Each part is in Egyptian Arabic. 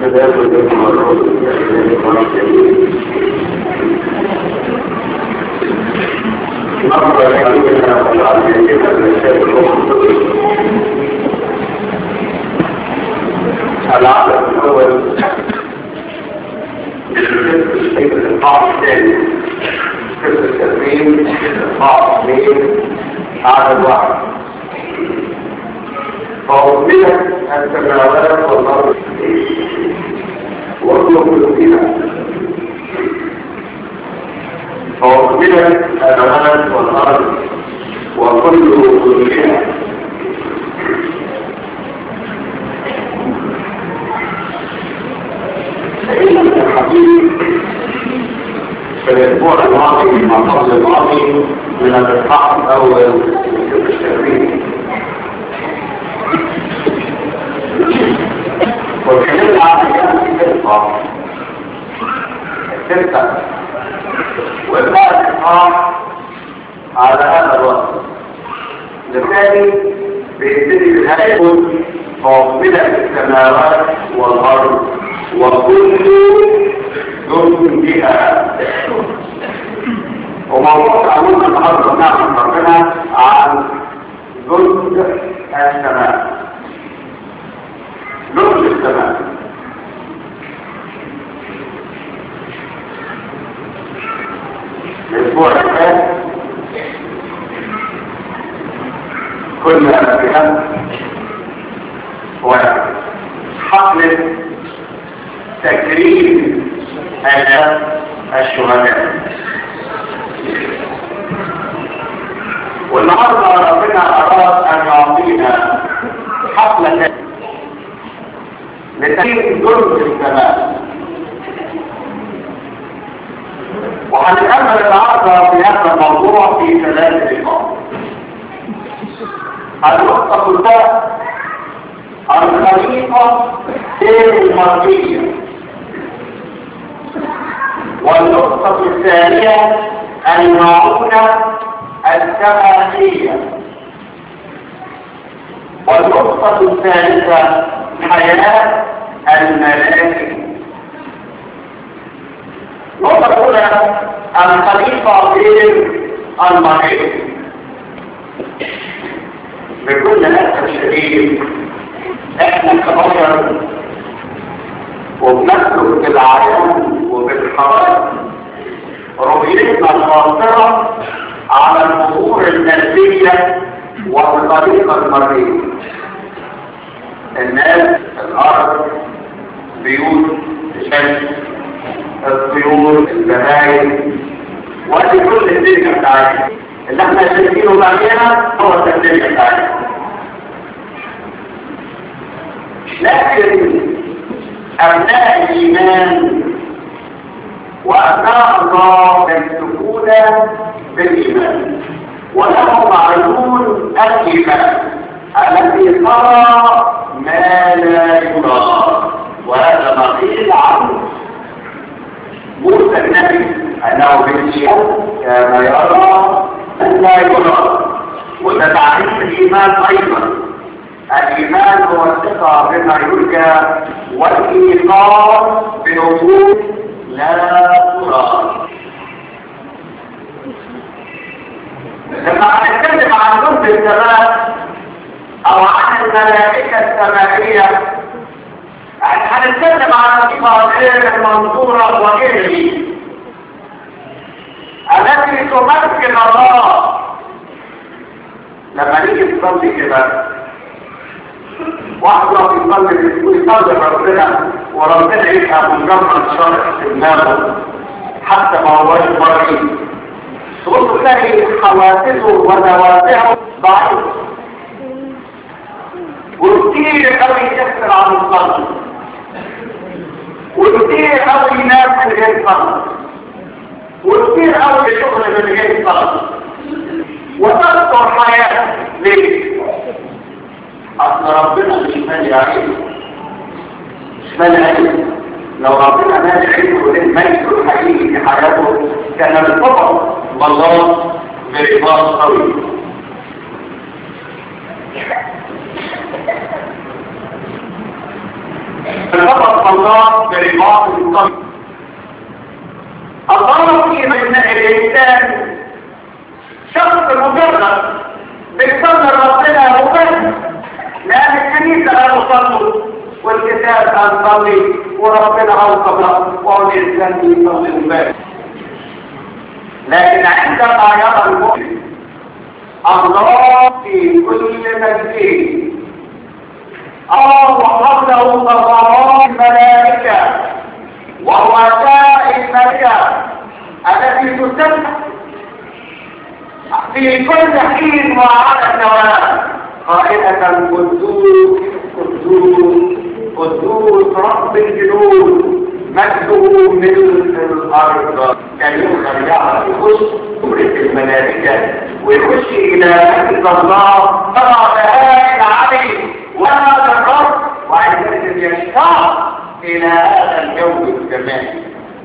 الباب والابن والروح نظر إلينا والعزيزين المشاهد العدد الأول الإصحاح الثاني قسم التدريب الإصحاح اثنين عدد واحد فأصبحت السماوات والأرض وكل فيها فأصبحت السماوات والأرض وكل فيها الحديث في الأسبوع الماضي من المقصد الماضي من الإصحاح الأول في التدريب واتكلمنا عن القصة الستة وإبقاء الإصحاح على هذا الوقت لذلك بيبتدي بالهيئة فاصلة السماوات والأرض وكل جزء بها وموضوع تعليم النهارده نعم ربنا عن جزء السماء جزء السماء الاسبوع الثالث كنا فيها وحفلة تكريم آلاف الشهداء والنهارده ربنا أراد أن يعطينا حفلة لتكريم جزء السماء وهنتأمل النهارده في هذا الموضوع في ثلاث نقاط النقطة الأولى الخليقة المرضية والنقطة الثانية المعونة السماحية والنقطة الثالثة حياة الملائكة النقطة الأولى الخليقة غير المريض بكل أسف الشديد احنا كبشر وبنسلك بالعيان وبالحرائق رؤيتنا القاصرة على الامور النفسية والطريقة المرئية الناس الارض بيوت الشمس الطيور البهايم ودي كل الدنيا بتاعتنا اللي احنا شايفينه بعدين هو الدنيا بتاعتنا لكن أبناء الإيمان وأبناء الله يمسكون بالإيمان ولهم عيون الإيمان التي ترى ما لا يرى وهذا ما قيل عنه موسى النبي أنه بالشيء كان يرى من لا يرى وده تعريف الإيمان أيضا الإيمان هو الثقة بما يرجى والإيقان بأمور لا ترى لما هنتكلم عن جزء السماء أو عن الملائكة السمائية هنتكلم عن صفة غير المنظورة وغيره التي تمكن الله لما نيجي نصلي كده واحد راح يصلي ويصلي ربنا وربنا يفهم مجرد شرح دماغه حتى ما هوش مريض تبص تلاقي حواسسه ونواسعه ضعيف وكتير قوي يكسر عن الصلاة وكتير قوي ناس من غير صلاة وكتير قوي شغل من غير صلاة وتذكر حياته ليه؟ اصل ربنا مش مالي عين مش مالي عين لو ربنا مالي عين والميت الحقيقي في حياته كان الفقر والله برباط طويل الفقر ربط الله برباط القلب الله في من الإنسان شخص مجرد بيصدر ربنا مباشر لأن الكنيسة لا تصلي والكتاب لا تصلي وربنا أوصف والإنسان يصلي مباشر لكن عندما يرى المؤمن الله في كل مجده الله وحوله تضامن الملائكة ورؤساء الملائكة التي تسبح في كل حين وعلى النوام قائلة قدوس قدوس قدوس رب الجنود مجده ملء الارض كان يوصل يعرف يخش كبرة الملائكة ويخش الى مجد الله ترى بهاء العلي وهذا الرب وعندما يشتاق الى هذا الجو الجمالي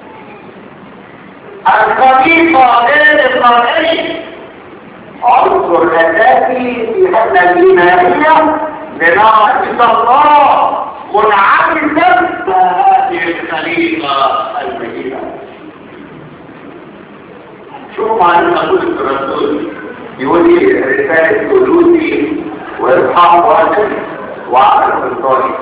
الخليفة غير الطبيعي عنصر اساسي في حالة الايمانية بنعمة الله منعكسا هذه الخليفة المجيدة شوفوا معنا نقول الرسول يقول لي رسالة سلوكي وإصحاب وأدب وعمل الطريق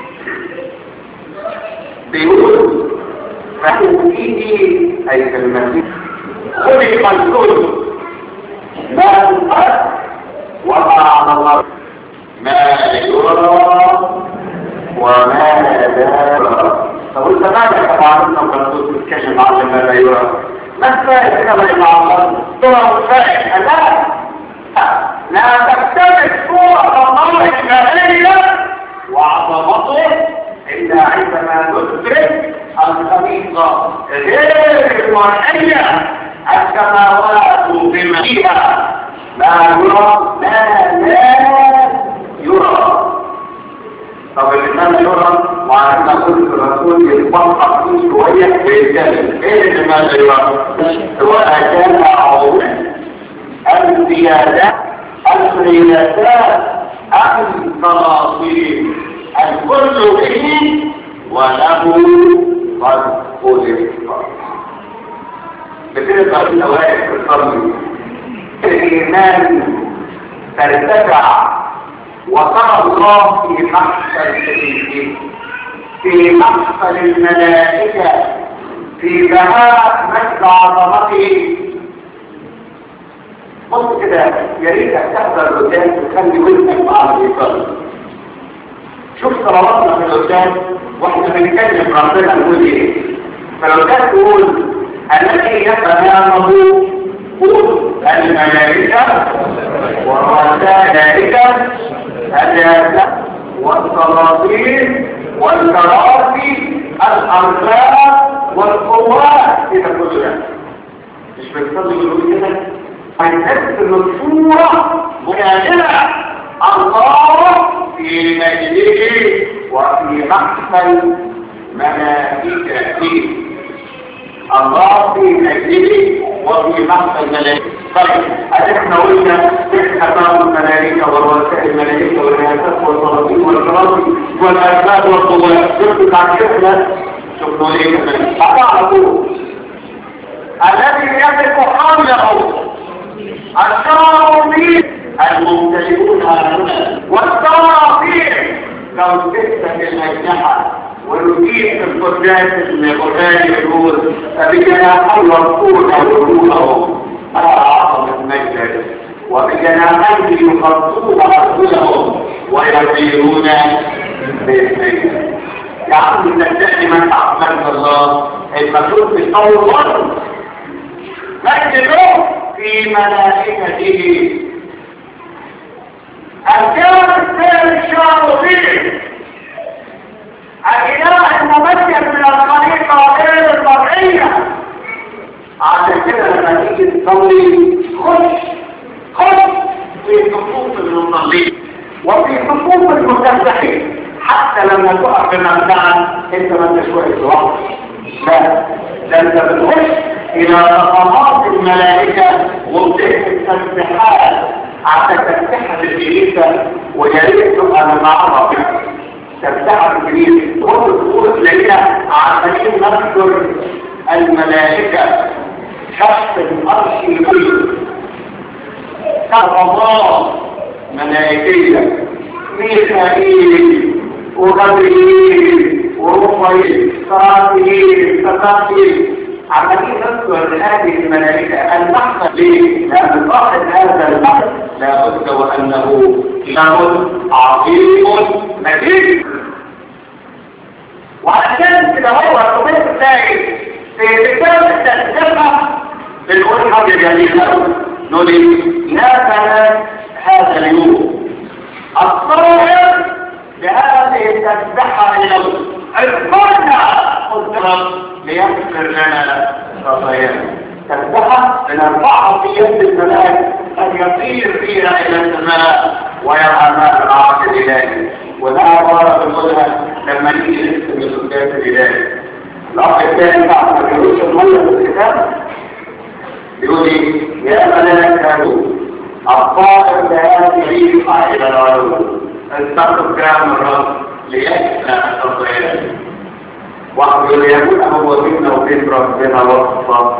بيقول فهمتيني أي في المسيح خلق الكل ما الأرض وما على الأرض ما يرى وما لا يرى طب انت ماذا تفعلون لما الرسول تتكلم عن ما لا يرى ما الفائد كما مع الله ترى الفائد لا لا تكتمل صورة الله الكاملة وعظمته إلا عندما ندرك الخليقة غير المرئية السماوات بما فيها ما يرى ما لا يرى طب الإمام يرى وعندما قلت الرسول يتبقى فيه شوية ويتكلم ايه اللي ماذا يرى سواء كان عظيم الزيادة الخيلات التراصيل الكل به وله قد خلق بتبقى الأوائل في الصبر الإيمان ترتفع وترى الله في محفل الإنجيل في محفل الملائكة في بهاء مجد عظمته قلت كده يا ريتك تحضر قدام تخلي ودنك مع الإيطالي شوف صلواتنا في القدام واحنا بنتكلم ربنا نقول ايه فلو كان تقول الذي يتنامه قول الملائكة والملائكة الجاسة والصلاطين والكراسي الأرزاق والقوات كده كل ده مش بتصلي يقول كده هنحس ان الصورة مكاملة الله في مجده وفي محفل ملائكته الله في مجده وفي محفل ملائكته طيب احنا قلنا احنا باب الملائكة والوسائل الملائكة والرياسات والصلاطين والكراسي والأسباب والقوات شفتوا بعد كده شفتوا ليه كمان هتعرفوا الذي يملك حوله الشرابين الممتلئون هنا والصرافين لو ستة الأجنحة ونجيب القداس القداس يقول فبجناحي يرقون وجوههم على عظمة مجد وبجناحيه يخطون أرجلهم ويطيرون بإذنه يا عم صدقني من تعمل الله المفروض بالطول والله مجده في ملائكته الجواب الثاني الشعر فيه الإله الممثل من الخليقة غير المرئية عشان كده لما تيجي تصلي خش خش في صفوف المصلين وفي صفوف المسبحين حتى لما تقف في مبدعا انت ما انتش واقف لوحدك لا ده انت بتخش الى مقامات الملائكة وبتحكي التسبيحات عشان تسبيحة الكنيسة ويا ريت تبقى من عرب تفتح الكبير تقول تقول تلاقيها عمالين نذكر الملائكة شخص الأرش الكبير كرمات ملائكية ميخائيل وغبريل ورفعيل صرافيل صرافيل عمالين نذكر هذه الملائكة المحفظ ليه؟ لأن صاحب هذا المحفظ لابد وأنه إله عظيم مجيد وعشان كده هو الربيع الثاني في كتاب الترجمة بنقول حاجة جميلة نقول يا بنات هذا اليوم الصائر بهذه التسبحة اليوم عرفنا قدرة ليغفر لنا خطايانا تسبحة بنرفعها في يد الملائكة أن يطير فيها إلى السماء ويرى ما العرش الإلهي وده عبارة بنقولها لما نيجي نكتب القداس الإلهي الأخ الثاني بعد ما بيقولش المية في الكتاب يقول لي يا ملائكة الطائر لا يريح إلى العلو استغفر كلام الرب ليكفى الخطايا واحد يقول يقول هو بيننا وبين ربنا وصفة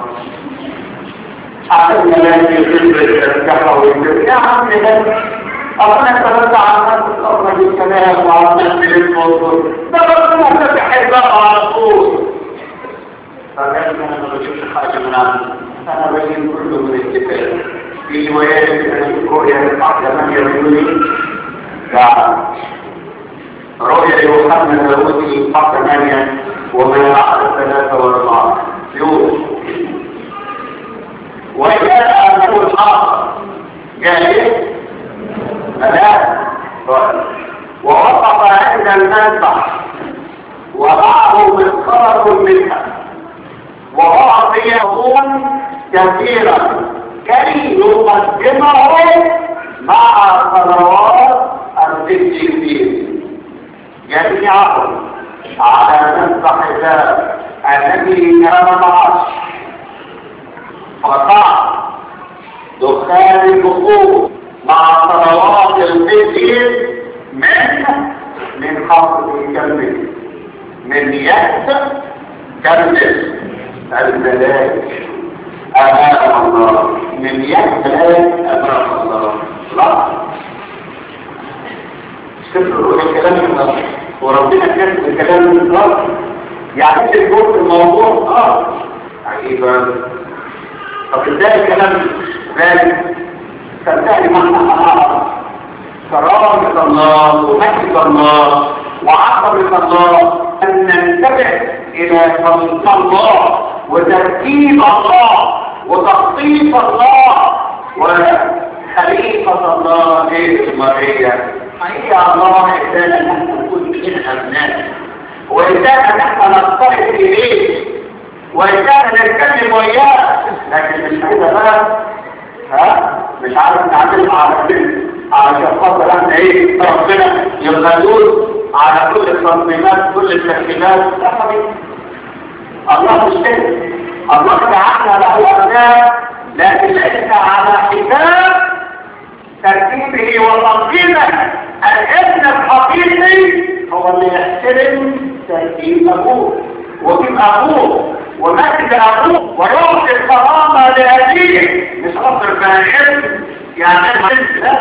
عشان ملاك يغفر الكفة ويغفر يا عم ده أصلا تبدأ عن نفس الأرض بالكلام وعن نفس الموضوع ده ربنا فتح الباب على طول فقال أنا ما بجيبش حاجة من عنه أنا بجيب كله من الكتاب في روايات أنا رؤيا الصح ثمانية رجلي رؤيا يوحنا داوودي صح ثمانية وما بعد ثلاثة وأربعة يوسف وجاء أبو الحاصر جاء إيه؟ ثلاث ووقف عند المذبح وضعه مسخرة منها وأعطي يوما كثيرا كي يقدمه مع صلوات القديسين جميعهم على مذبح الله الذي كان العرش فقع دخان البخور مع صلوات القديس من من حفظ كلمه من يد كلمه الملائكه امام الله من يد امام الله لا سفر الكلام النص وربنا كتب الكلام النص يعني تقول في الموضوع اه عجيبا طب ازاي الكلام ذلك تنتهي معنى حرارة كرامة الله ومجد الله وعظمة الله أن ننتبه إلى خلق الله وترتيب الله وتخطيط الله وخليفة الله في المرية حقيقة الله إذا نحن نكون من أبناء وإذا نحن نصطحب إليه وإذا نتكلم وإياه لكن مش كده بقى ها مش عارف نعملها على كل علشان خاطر احنا ايه ربنا يغدون على كل التصميمات كل التركيبات لا حبيبي الله مش كده الله دعانا له ابناء لكن احنا على حساب ترتيبه وتنظيمه الابن الحقيقي هو اللي يحترم ترتيب ابوه وكيف ابوه ومجد ابوه ويعطي الكرامه لابيه مش خاطر فاهم يعني لا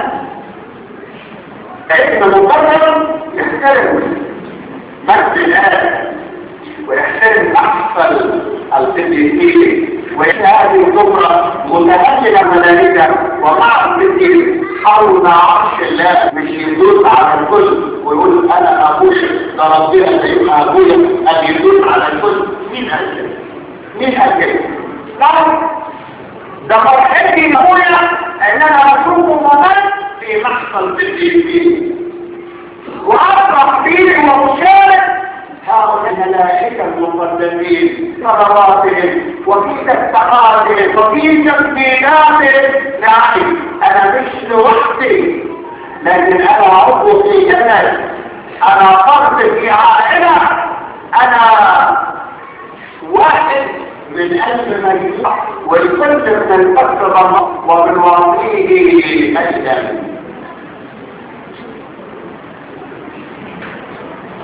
ابن مبرر يحترم مجد الاب ويحترم احسن القديسين وإن هذه الكبرى متهجلة ملائكة ومع القديس حول عرش الله مش يدوس على الكل ويقول أنا أبويا ده ربنا سيبقى أبويا أن يدوس على الكل مين قال كده؟ مين قال كده؟ لا ده فرحتي أبويا إن أنا أشوفه ممن في محصل القديسين وأفرح فيه ومشارك هؤلاء الملائكة المقدسين صلواتهم وفي تسبحاتهم وفي تسبيحاتهم نعم أنا مش لوحدي لكن أنا عضو في جنة أنا فرد في عائلة أنا واحد من ألف مجموع والكل من الفكر ومن واقعه أجل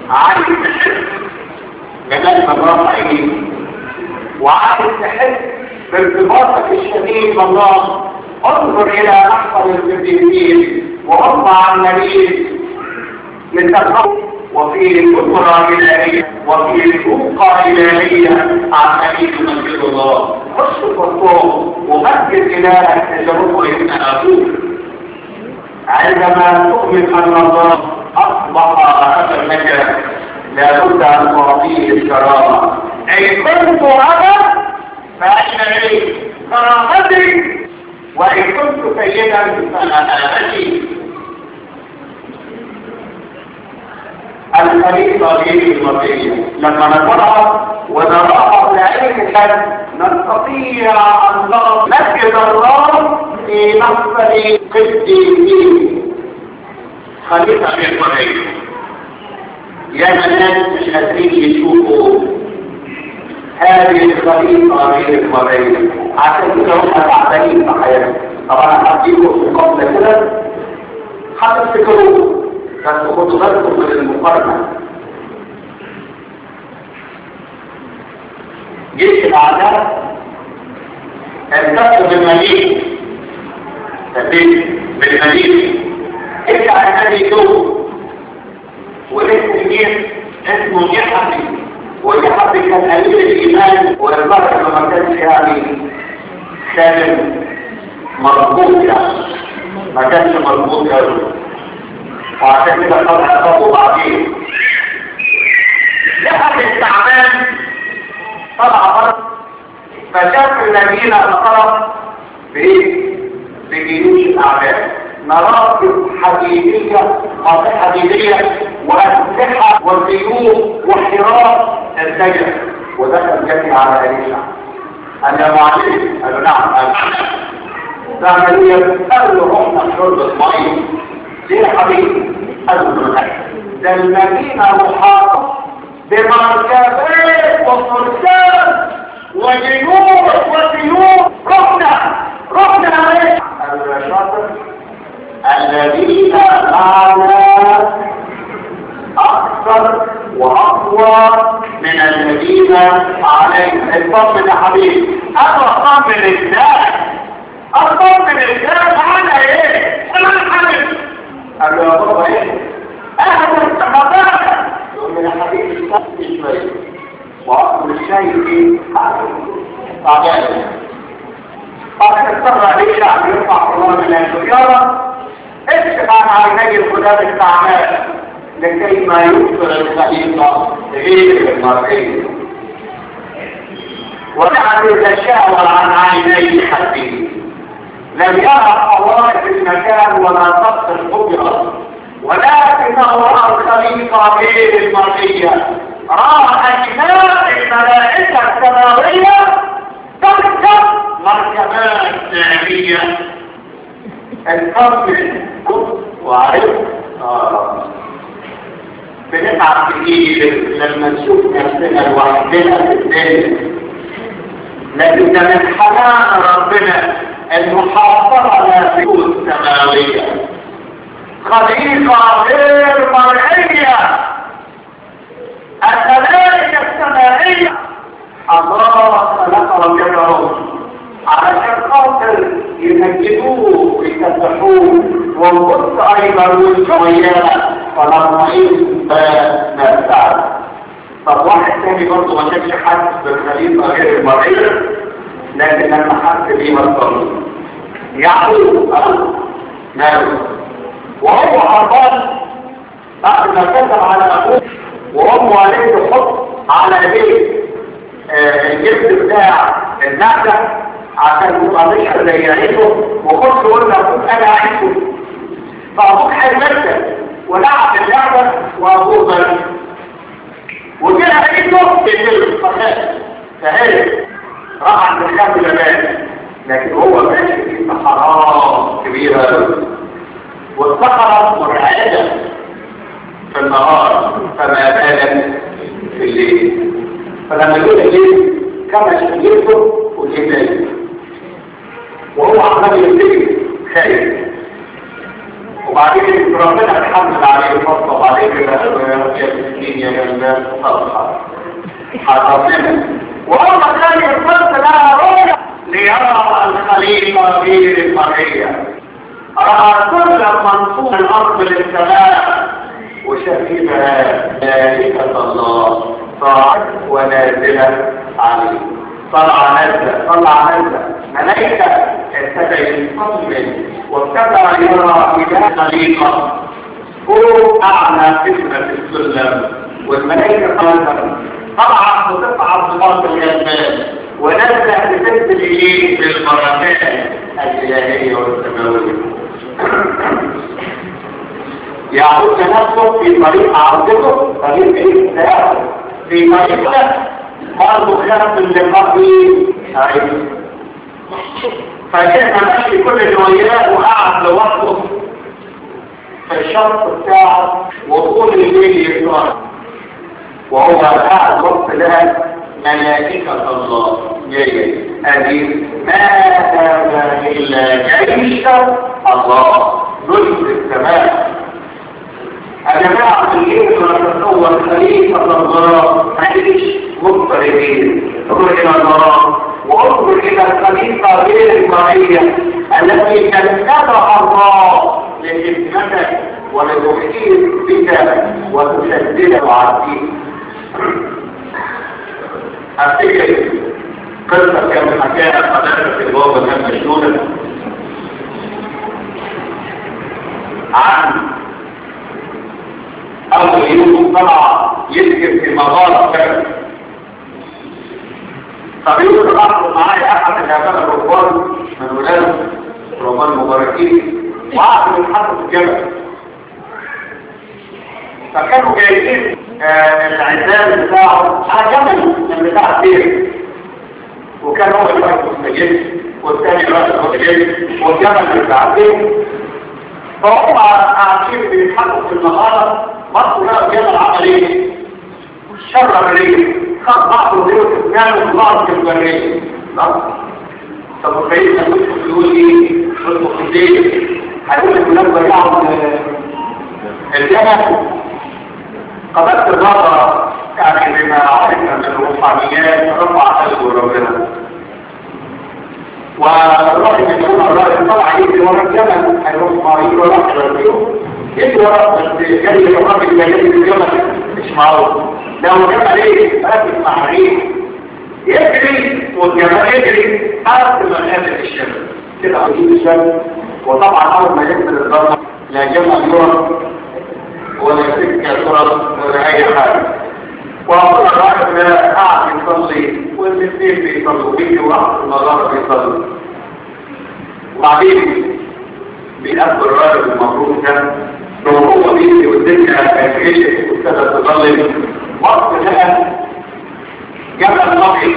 عايز تحس جمال مجرد عينيك وعايز تحس بارتباطك الشديد بالله انظر الى احسن القديسين وهم عن نبيل من تقوى وفي قدرة إلهية وفي رفقة إلهية عن نبيل مسجد الله خش في الصوم ومسجد إلهك تجربه ابن أبوك عندما تؤمن أن الله أصبح هذا المكان لابد أن تعطيه الكرامة إن كنت أنا فأين لي كرامتي وإن كنت سيدا فأنا أبتي الخليفة غير المرئية لما نقرأ ونراها بعين الحد نستطيع أن نرى مسجد الله في مقبل قديسين خليفة غير المرئية يا ناس مش قادرين يشوفوا هذه الخليفة غير المرئية عشان كده هم تعبانين في حياتهم طبعا هديكم في قبل كده هتفتكروه بس خدوا بالكم من المقارنة جيش الأعداء التقوا بالمدينة تبين بالمدينة ارجع هذه يوم والاسم مين اسمه يحبي ويحبي كان قليل الإيمان والبركة ما كانش يعني سالم مربوط يعني ما كانش مربوط يا رب وعشان كده قد حصلوا بعدين لحد التعبان طلع فرق فشاف الذين انقرض بايه؟ بجيوش الاعداء مراكب حديدية قاطع حديدية وأسلحة وسيوف وحراب ارتجع ودخل جري على أليشع قال يا معلم قال له نعم قال نعم قال له رحنا شرب المية ليه يا حبيبي قالوا ده المدينة محاطة بمركبات وفرسان وجنود وسيوف رحنا رحنا عليه قالوا يا شاطر الذين معنا أكثر وأقوى من الذين عليهم اطمن يا حبيبي أنا أطمن الناس أطمن الناس على إيه؟ أنا الحبيب قال له يا بابا ايه اهلا الصحابات يقول لي يا حبيبي استنى شويه واصل الشيء ايه طبعا قد اضطر عليه شعب يرفع الله من السياره اكشف عن عيني الخدام التعبان لكي ما يبصر الخليفه غير المرئيه ودعت الشهوه عن عيني حبيبي لم يرى حوائط المكان ولا تقص القدرة ولكنه رأى الخليفة غير المرئية رأى أجناء الملائكة السماوية تركب مركبات نارية الكمل وعرف آه. بنتعب كتير لما نشوف نفسنا لوحدنا في الدنيا لكن ده من حنان ربنا المحاصرة لا تكون سماوية خليقة غير مرئية الملائكة السماوية الله خلقهم كبرهم علشان خاطر يمجدوه ويسبحوه ونبص ايضا وجوهيانا فنطمئن فنرتاح طب واحد تاني برضه ما كانش حاسس بالخليقة غير المرئية لكن لما حس بيه الضرر يعقوب ماله وهو هربان بعد ما كتب على ابوه وامه عليه تحط على ايديه الجبس بتاع النعجة عشان تطلعش زي عيشه وخد تقول لابوك انا عيشه فابوك هيمثل ولعب اللعبة وابوه ضرب وجه عيشه بالليل فخاف فهرب راح عند الخام لبان لكن هو ماشي في صحراء كبيرة والصحراء مرعبة في النهار فما بالك في الليل فلما جه الليل كما شكلته وجه وهو عمال يبتدي خايف وبعدين ربنا اتحمل عليه الفضل وبعدين كده مين يا جلال صفحة حضرتنا وأول كان يرفض لها رؤية ليرى الخليفة غير البرية رأى كل منصوب الأرض للسماء وشهدها ملائكة الله صاعد ونازلة عليه طلع نزل طلع نزل ملائكة ابتدى يصمم وابتدى يرى إلى خليقة فوق أعلى فكرة السلم والملائكة قالت طلعت وتصعد بباط اليمن ونزلت بتنزل إليه بالبركات الإلهية والسماوية يعود نفسه في طريق عرضته طريق ايه في طريق له برضه خاف من لقائه عيد فكان ماشي كل الروايات وقعد لوحده في الشرط بتاعه وطول الليل يسهر وهو قاعد وقت لها ملائكة الله جاية أدي ما هذا إلا جيش الله جزء السماء يا جماعة الليل ونتصور خليفة الله عيش مضطربين انظر إلى الله وانظر إلى الخليفة غير المرئية التي كلمتها الله لخدمتك ولتحيط بك وتشدد عزيز أفتكر قصة كم حكاها قدرت في البابا كم مشهورة عن أول يوم طلع يسكن في مغارة كذا فبيقول راحوا معايا أحد الأبناء الرهبان من ولاده رهبان مباركين وقعدوا يتحطوا في الجبل فكانوا جايبين آه العزام بتاعه على جبل من بتاع الدير وكان هو الواحد مستجد والثاني الواحد مستجد والجبل بتاع الدير فهم قاعدين بيتحطوا في المغارة بصوا لقوا جبل عمل ايه؟ شرب ليه؟ خد بعض البيوت كانوا بعض في البرية طب وكيف نقول يقول ايه؟ شرطوا في الليل هيقول لك لما يعمل الجبل قبلت النظرة يعني بما عرفنا من الروحانيات رفع قلبه ربنا والراجل من يقول الراجل طلع يجري ورا الجبل هيروح معين ورا الجبل يجري ورا بس جري الراجل اللي يجري الجبل مش معروف لو جبل ايه راكب مع ريح يجري والجبل يجري حتى ما قابل الشمس كده هيجيب الشمس وطبعا اول ما ينزل الضرب لا جبل يرى ولا سكة طرف ولا أي حاجة وأقول الراجل ده قاعد يصلي والاثنين بيصلوا بيجي واحد المغارة بيصلي وبعدين بيقابل الراجل المفروض ده لو هو بيجي والدنيا جيشت وابتدت تظلم وقت لقى جبل نبي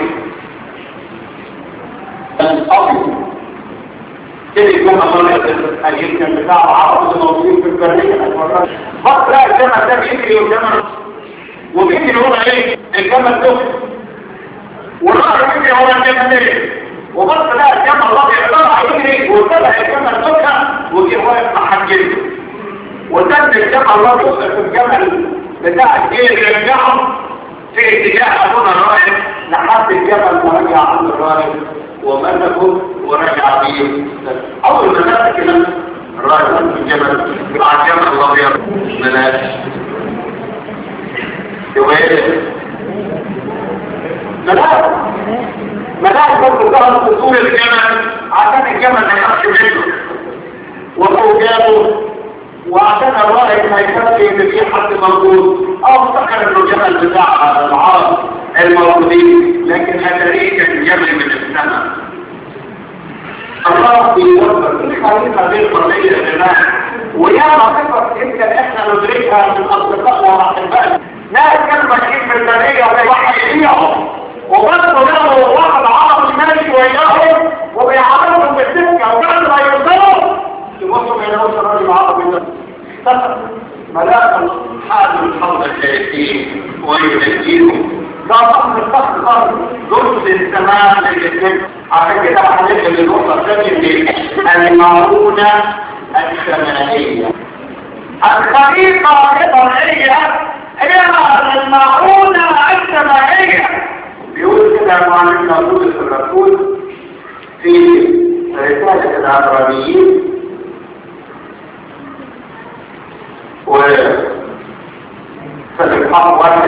الأبيض تاني كما مرة يمكن بتاع عرض الموجودين في البرية بس لا الجمل ده بيجري والجمل وبيجري هو ايه الجمل ده والراجل يجري هو الجمل ايه وبص لا الجمل الابيض طلع يجري وطلع الجمل ده وجه واقف محجله وتم الجمل الابيض في الجمل بتاع الجيل يرجعهم في اتجاه ابونا الراجل لحد الجبل ما رجع عند الراجل ومسكه ورجع به اول ما مسك كده الراجل في الجبل مع الجبل الابيض ملاش يوالد ملاش ملاش برضه ظهر في طول الجبل عشان الجبل ما يخافش منه وهو جابه وعشان الرائد ما يكفي ان في حد موجود او افتكر انه جبل بتاع العرب الموجودين لكن اتاريه كان جبل من السماء الله بيوفر كل خليفه غير مرئيه يا جماعه وياما خبر يمكن احنا ندركها من اصدقائنا واحبائنا ناس كانوا ماشيين في البريه وواحد يبيعهم وبصوا له واحد عربي ماشي وياهم وبيعرضهم بالسكه وبعد ما يوصلوا يبصوا ما يلاقوش الراجل العربي ده ملاك حال الحوض الشيخين وينجيهم ده فخر الفخر الأرض جزء السماء للإسلام عشان كده هنرجع للنقطة الثانية دي المعونة السمائية الخريطة الطبيعية هي المعونة عندما هي بيقول كده معلمنا بولس الرسول في رسالة العبرانيين و فالإصحاح واحد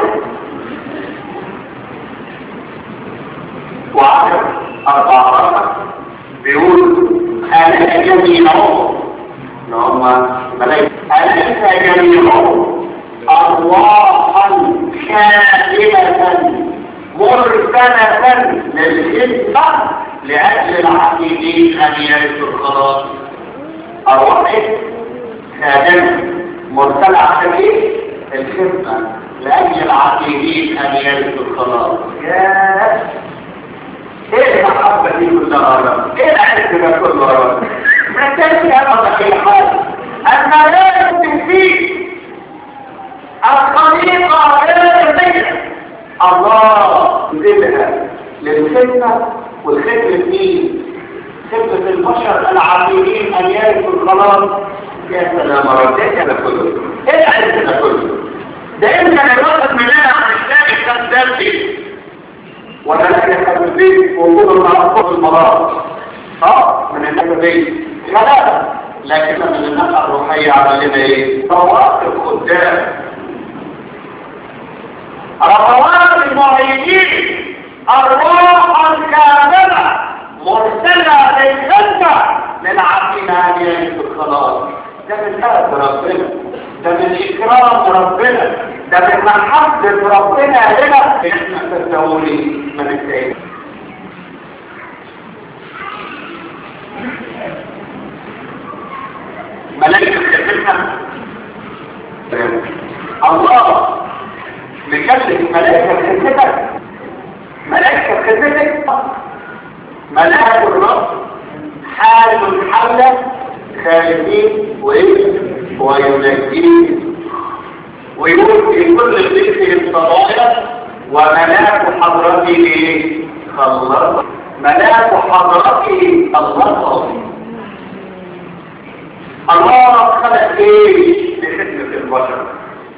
وعشر أربعة بيقول أليس جميعهم اللي هم ملايكة أليس جميعهم أرواحا كاملة مرسلة للخدمة لأجل العقيدين أن يرثوا الخلاص أرواح خادمة مرسلة عشان إيه؟ الخدمة لأجل العقيدين أن يرثوا الخلاص يا ايه المحبة دي كلها رب ايه العز ده كله رب ما كانش ابدا في حال اما لا يمكن فيه الخليقة غير المية الله يذبها للخدمة والخدمة مين خدمة البشر العاملين ان يرثوا الخلاص يا سلام رب ايه ده كله ايه العز ده كله ده انت الواحد مننا عن الثاني كان دلبي ولا لا يحب البيت وجود المعرفة المرار اه من الناس دي ثلاثة لكن من الناحية الروحية عملنا ايه؟ طوات الخدام رفوات المعينين أرواحا كاملة مرسلة للخدمة للعبد عالية الخلاص ده من كرم ربنا ده من إكرام ربنا ده من محبة ربنا لنا احنا تدوري من التاني ملائكة خدمتها الله مكلف ملائكة خدمتك ملائكة خدمتك ملائكة الرب حال حولك خالدين وايه وينجين ويقول في كل ذكر صلاة وملاك حضرته ايه خلص ملاك حضرته خلص الله خلق ايه لخدمة البشر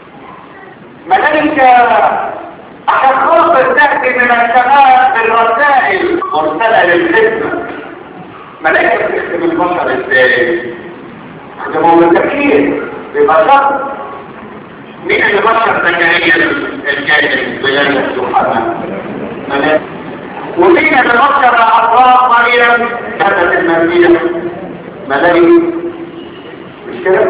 ملائكة عشان خاطر تأتي من السماء بالرسائل مرسلة للخدمة ملائكة بتخدم البشر ازاي؟ خدموا من التفكير ببشر مين اللي بشر زكريا الجاهل بلاد سبحانه ملائكة ومين اللي بشر أطراف مريم كتب المسيح ملائكة مش كده؟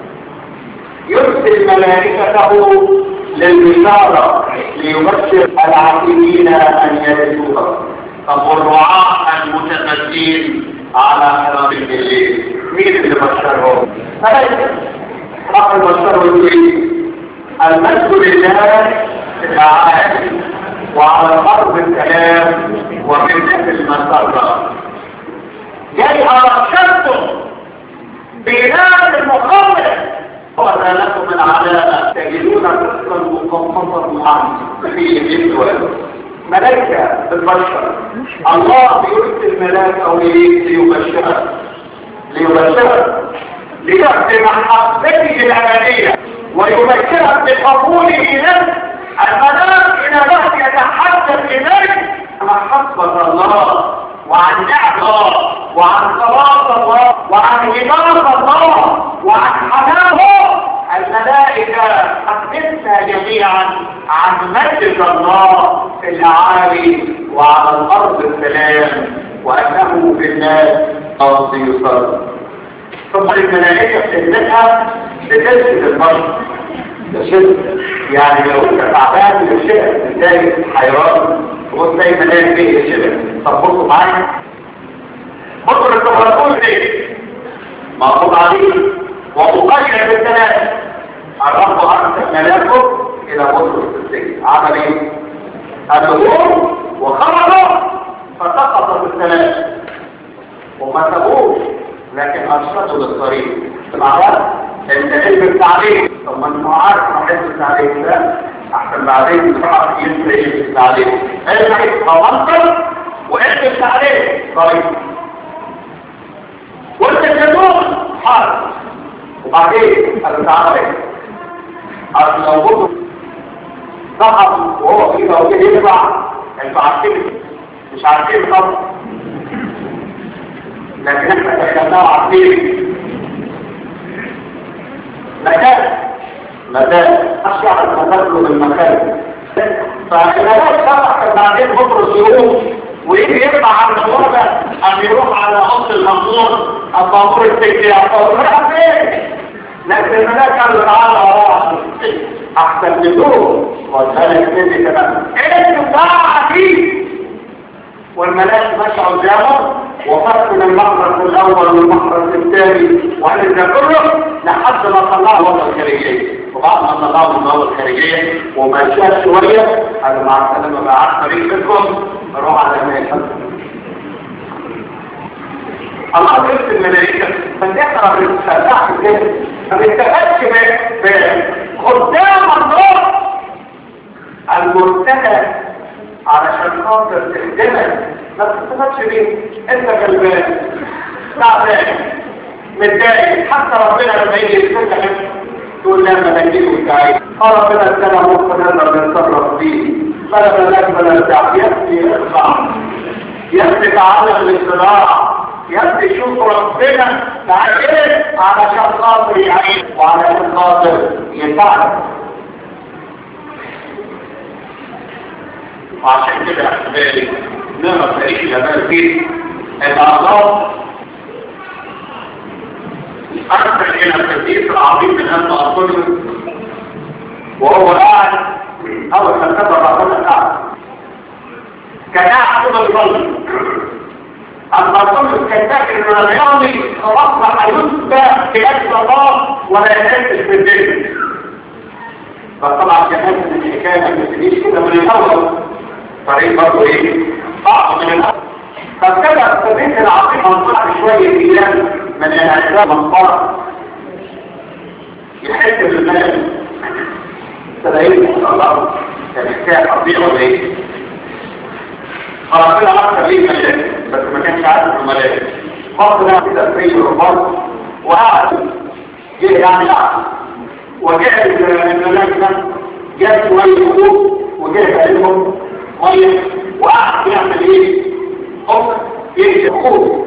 يرسل ملائكته للبشارة ليبشر العاقلين أن يرثوها طب والرعاة المتمدين على حرام الليل مين اللي بشرهم؟ ملائكة راح يبشروا ايه؟ المجد لله تعالى وعلى الأرض الكلام ومنة المسرة جاي أرشدتم بناء المخلص وما لكم العلامة تجدون قصة مقصصة عنه في الجدول ملائكة البشر الله بيرسل ملائكة ليبشرك ليبشرك ليعطي محبته الأبدية ويبشرك بقبوله لك الملاك إلى بعد يتحدث إليك محبة الله وعن نعم الله وعن صلاة الله وعن إمارة الله وعن حنانه الملائكة حدثنا جميعا عن مجد الله في الأعالي وعلى الأرض السلام وأنه في الناس أرض يصر ثم الملائكة بتدلها بتسجد البشر تشد يعني لو انت تعبان للشبه ازاي حيران تبص زي ملاك فيه الشبه طب بصوا معايا بصوا للتفرقون ليه مقصود عليه ومقيد بالثلاث الرب ارسل ملاكه الى بطرس السجن عمل ايه؟ النجوم وخرجوا فسقط في الثلاث وما سابوش لكن ارشدوا للطريق معايا انت علم التعليم طب ما انت عارف ما علم التعليم ده احسن بعدين تعرف ينسى علم التعليم علم اوصل وعلم التعليم طيب وانت الجنون حارس وبعدين قالوا تعالى ايه اصل لو بطل صحب وهو كده وكده يطلع انتوا عارفين مش عارفين طبعا لكن احنا دخلناه عارفين مكان مكان اشعر المكان من المكان فالناس فتح بعدين بطرس يقوم ويجي يطلع على الموضوع ده أم يروح على أصل المنظور الطابور التكتي الطابور فين لكن الملاك قال له تعالى وراء أحسن بدون وذلك نبي كمان إيه ساعتي والملاك مشى قدامه وفرق من المخرج الأول والمخرج الثاني وعن ده كله لحد ما طلعه الوضع الخارجية وبعد ما طلعه من الوضع الخارجية ومشى شوية قال مع السلامة بقى عارف طريقكم روح على ما يحب الله يرسل الملائكة فليقرأ بالسلاح كده ما بيستفادش بخدام الله المرتدى علشان خاطر تخدمك ما تستفادش بيه انت غلبان تعبان متضايق حتى ربنا لما يجي يفتح تقول لا ما نجيب وتعيد قال ربنا ادانا مخ نقدر نتصرف فيه فلا ملاك ولا بتاع يكفي اخضع يكفي تعلم الاطلاع يكفي شوف ربنا تعالى علشان خاطر يعيش وعلشان خاطر يساعدك وعشان كده احبابي نقرا تاريخ الاباء فيه ان الله ارسل الى القديس العظيم من هذا الارض وهو قاعد اول ما كتب ربنا قاعد كان قاعد طول الظل اما الظل كان فاكر ان الرياضي خلاص هيسبق في اجل الله ولا يحسش بالذنب فطبعا كان من الحكايه ما تجيش كده من الاول طريق برضه ايه صعب من الاول فابتدى الصديق العظيم منطقه شويه ايام من الاسباب منطقه يحس بالمال تلاقيه الله كان حكايه قضيه ولا ايه فربنا اكثر ليه ملاك بس ما كانش عارف الملاك فصل كده في الرباط وقعد جه يعني قعد وجاء الملاك ده جاب شويه خطوط وجاء عليهم ميه وقعد يعمل ايه؟ حب يمشي خطوط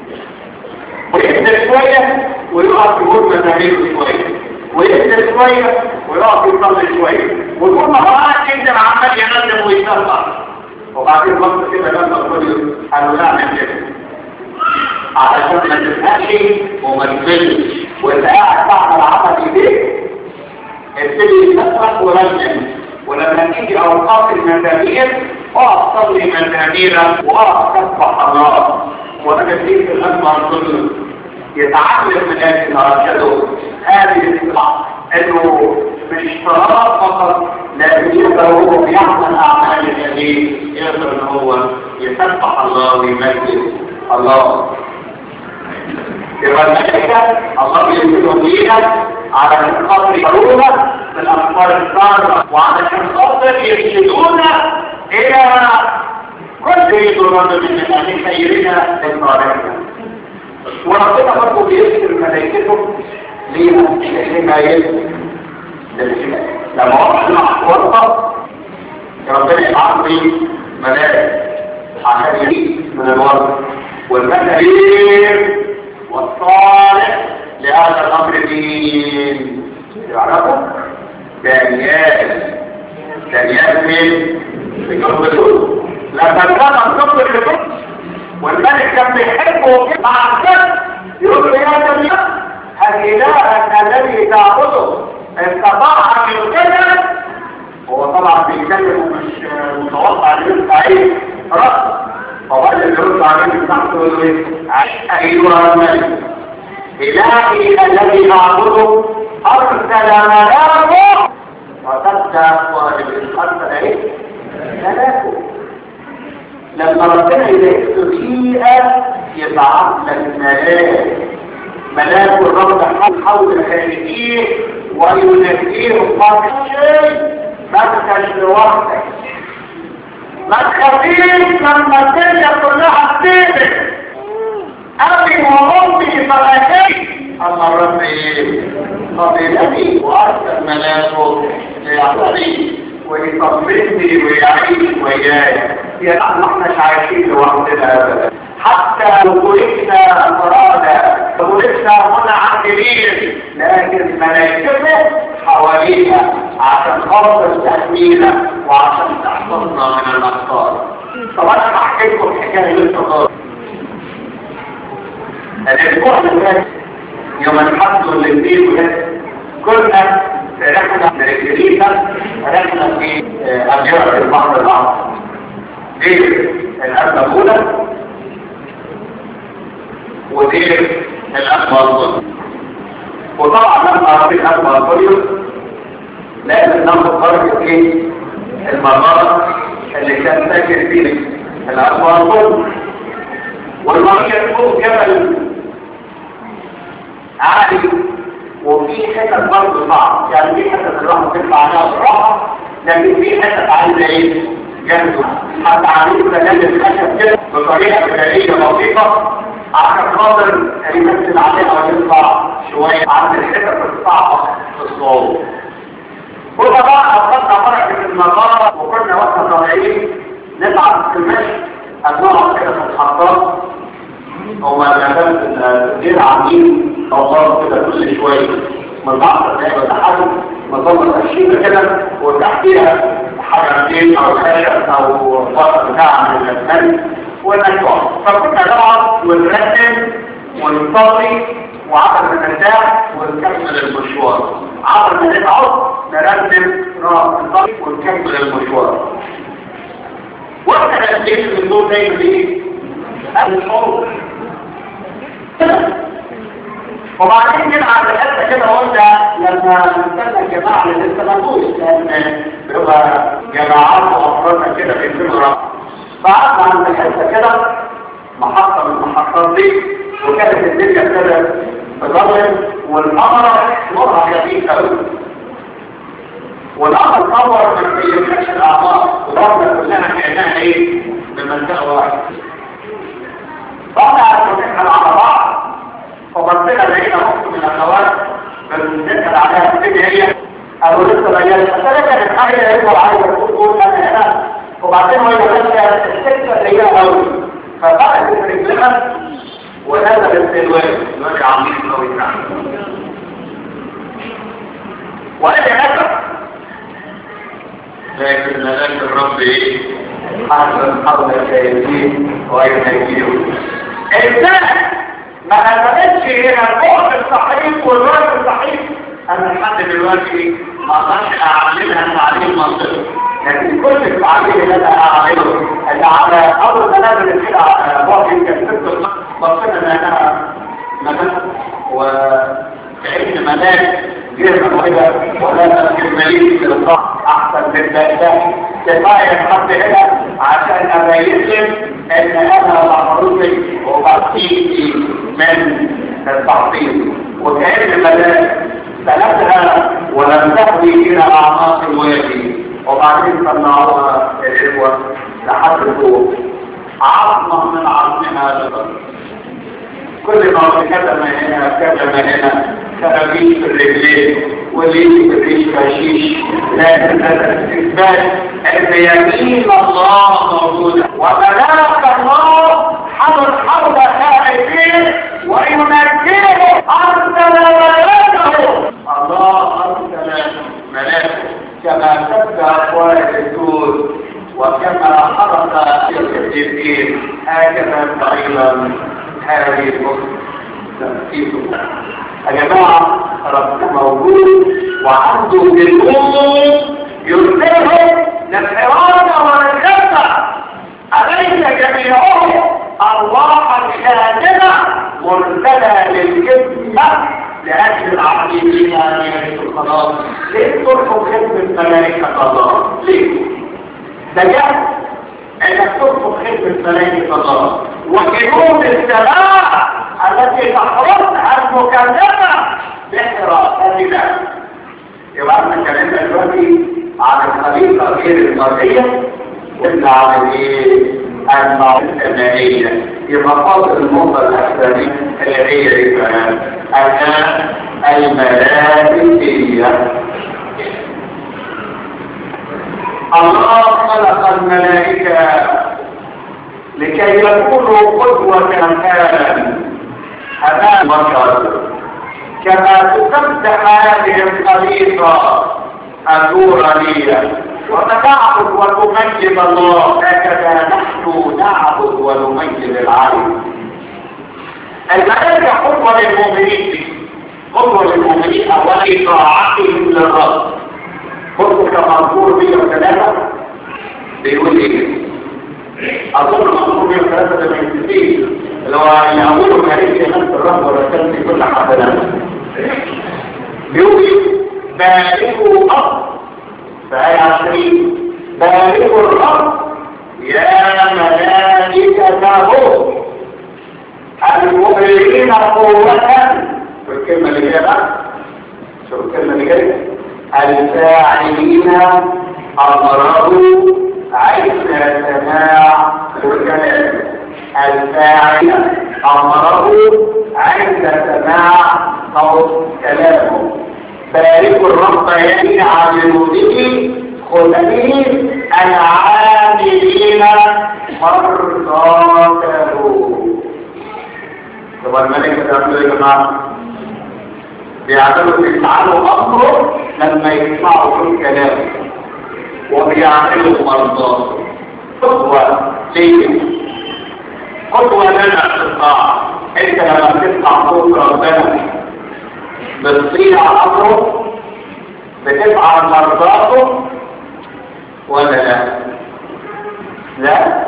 ويبدا شويه ويقع في غرفه تهريب شويه ويبدا شويه ويقع في صلي شويه ويكون قاعد يبدا عمال ينزل ويشرح وبعدين وقت كده لما الرجل قالوا لا نعمل كده علشان ما تزهقش وما تزلش وانت قاعد بعد العمل ايديك ابتدي تسرح ورجل ولما تيجي اوقات المزامير اقف صلي مزاميرا واقف تسبح الله وهذا فيه في الازمه كله يتعلم من هذه ارشده هذه الاصلاح انه مش صلاه فقط لكن يقدر هو بيعمل اعمال الجميل يقدر ان هو يسبح الله ويمجد الله يبقى الملائكة الله يمكنهم لينا على خاطر يقولون بالأفكار الصارمة وعلى خاطر يرشدون إلى كل يدرون من أن خيرنا لصالحنا وربنا برضه بيذكر ملائكته لينا لما يذكر لما وقت مع ورطة ربنا يبعث لي ملائكة عشان يجيب من الورطة والمكارير والصالح لهذا الأمر مين يعرفوا دانيال دانيال مين في جنب الأول لما كان الصبر في القدس والملك كان بيحبه مع السبت يقول له يا دانيال هل إلهك الذي تعبده استطاع أن يرسل هو طبعا بيتكلم مش متوقع ان يرد عليه رأس فقال اللي يرد عليه بتاعته يقول ايه ايها الملك الهي الذي اعبده ارسل ملاكه وتبدا ارسل ايه ملاكه لما ربنا يلاقيه فيها يبعث لك ملاك ملاك الرب حول الخارجيه ويناديه بقدر شيء ما تكش لوحدك ما تخافيش لما الدنيا كلها تسيبك أبي وأمي فلاتي أما الرب إيه؟ قبلني وأرسل ملاكه ليعطني ويطمني ويعيش وياي يا ما احناش عايشين لوحدنا ابدا حتى لو ولدنا فرادى ولدنا منعزلين لكن ملائكته حوالينا عشان خاطر تحمينا وعشان تحفظنا من الاخطار طب انا هحكي لكم حكايه للصغار الاسبوع اللي فات يوم الحد والاثنين وده كنا في رحله من الجريده رحله في اميره البحر الاحمر دي الأب أبونا ودي الأب أبونا وطبعا لما في الأب أبونا لازم ناخد درجة ايه المرارة اللي كان ساكن فيه الأب أبونا والمرية فوق جبل عالي وفي حتت برضه صعب يعني في حتت الواحد تطلع عليها بالراحة لكن في حتت عايزة ايه جنبه حتى عاملين كلام الخشب كده بطريقة بدائية بسيطة عشان خاطر يمثل عليها ويطلع شوية عن الحتت الصعبة في الصوت وطبعا أخذنا مرة في المغارة وكنا وقتها طالعين نبعث في المشي أنواع كده في الحطات هما الأساس الدين عاملين أوصار كده كل شوية من بعض الناس وتحدث مظلة الشيء كده وتحتيها حاجتين او خشب او وسط بتاع من الاسمنت والنجوع فكنا نقعد ونرتب ونصلي وعبر نرتاح ونكمل المشوار عبر ما نقعد نرتب نصلي ونكمل المشوار وقت الاسئله من دول دايما ايه؟ الحروب وبعدين نلعب الحته كده قلنا لما نستنى الجماعه اللي لسه ما جوش لان بيبقى جماعات وافراد كده بينزلوا رأس فقعدنا عند الحته كده محطه من المحطات دي وكانت الدنيا كده بتضلم والقمر نورها جميل قوي والقمر صور من بيمشي الاعمار ورحنا كلنا كانها ايه من منطقه واحده رحنا على على بعض فبصينا لقينا نص من الاخوات بنسال عليها الدنيا هي او لسه مجال فانا كانت حاجه هي عايزه تقول انا هنا وبعدين هو ماشيه السكه اللي هي قوي فبقت رجلها ونزلت في الواد الواد عميق قوي وانا نفس لكن ملاك الرب ايه حسن حول الكيدين وينجيهم انسان ما نزلتش هنا البعد الصحيح والوقت الصحيح انا لحد دلوقتي ما اقدرش اعلمها تعليم منطقي لكن كل التعليم اللي انا اعمله اللي على اول ما نزل كده على بعد يمكن ست بصينا ان انا نزلت وكأن ملاك غير موهبة ولا المليك للضغط احسن من ذلك كفاية حد هنا عشان ابين ان انا محروسي وبطيئي من التعطيل وكأن الملاك سلكها ولم تهوي الى اعماق الوادي وبعدين صنعوها الاخوة لحد فوق عظمة من عظمها للأرض كل ما كتم هنا كتم هنا كرابيش في الرجلين وليه في الريش كشيش لكن هذا استثبات ان يمين الله موجودة وملاك الله حضر حول خائفين وينجيه ارسل ملاكه الله ارسل ملاكه كما تبدا اقوال الدود وكما حرق الجبين هكذا ايضا هذه الأخت يا جماعة ربنا موجود وعنده بالأمم يرسله للإرادة والخطة أليس جميعهم أرواحا كاملة مرسلة للجسم لأجل العقيدين أن يعيشوا الخلاص ليه تركوا خدمة ملائكة الله؟ ليه؟ ده جهل انك تطلب خدمة ملائكة الله وجنود السماء التي تحرصها المكلفة بحراساتنا يبقى احنا اتكلمنا دلوقتي عن الخليقة غير المرئية قلنا عن ايه؟ المعروف الثمانية يبقى فاضل النقطة الأخرانية اللي هي ايه كمان؟ الآن الملائكية الله خلق الملائكة لكي يكونوا قدوة حالا أمام بشر كما تفتح هذه الخليقة النورانية وتعبد وتمجد الله هكذا نحن نعبد ونمجد العالم الملائكة قدوة للمؤمنين قدوة للمؤمنين أولا طاعتهم للرب قدوة كمنظور 103 بيقول ايه أظن منظور 103 ده من الكتير اللي هو يقولوا كريم نفس الرب والرسول في كل حسنات بيقول باركوا الأرض فهي عشرين باركوا الأرض يا ملائكته المؤمنين قوة والكلمة اللي جايه بقى شوف الكلمة اللي جايه الفاعلين أمره عند سماع الكلام الفاعل أمره عند سماع صوت كلامه بارك الرب يدي عاملونه خلقين العاملين مرضاته هو الملك ده يا جماعه بيعملوا يفعلوا امره لما يسمعوا كل كلامه وبيعملوا مرضاته قدوة ليه قدوة لنا في الطاعة انت لما تسمع صوت ربنا بتصيع امره بتفعل مرضاته ولا لا لا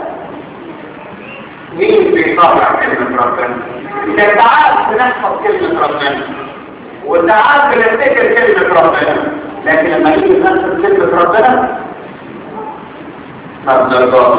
مين بيطلع كلمة ربنا انت تعال بنحفظ كلمة ربنا وتعال بنفتكر كلمة ربنا لكن لما نيجي ننفذ كلمة ربنا ما بنرضاش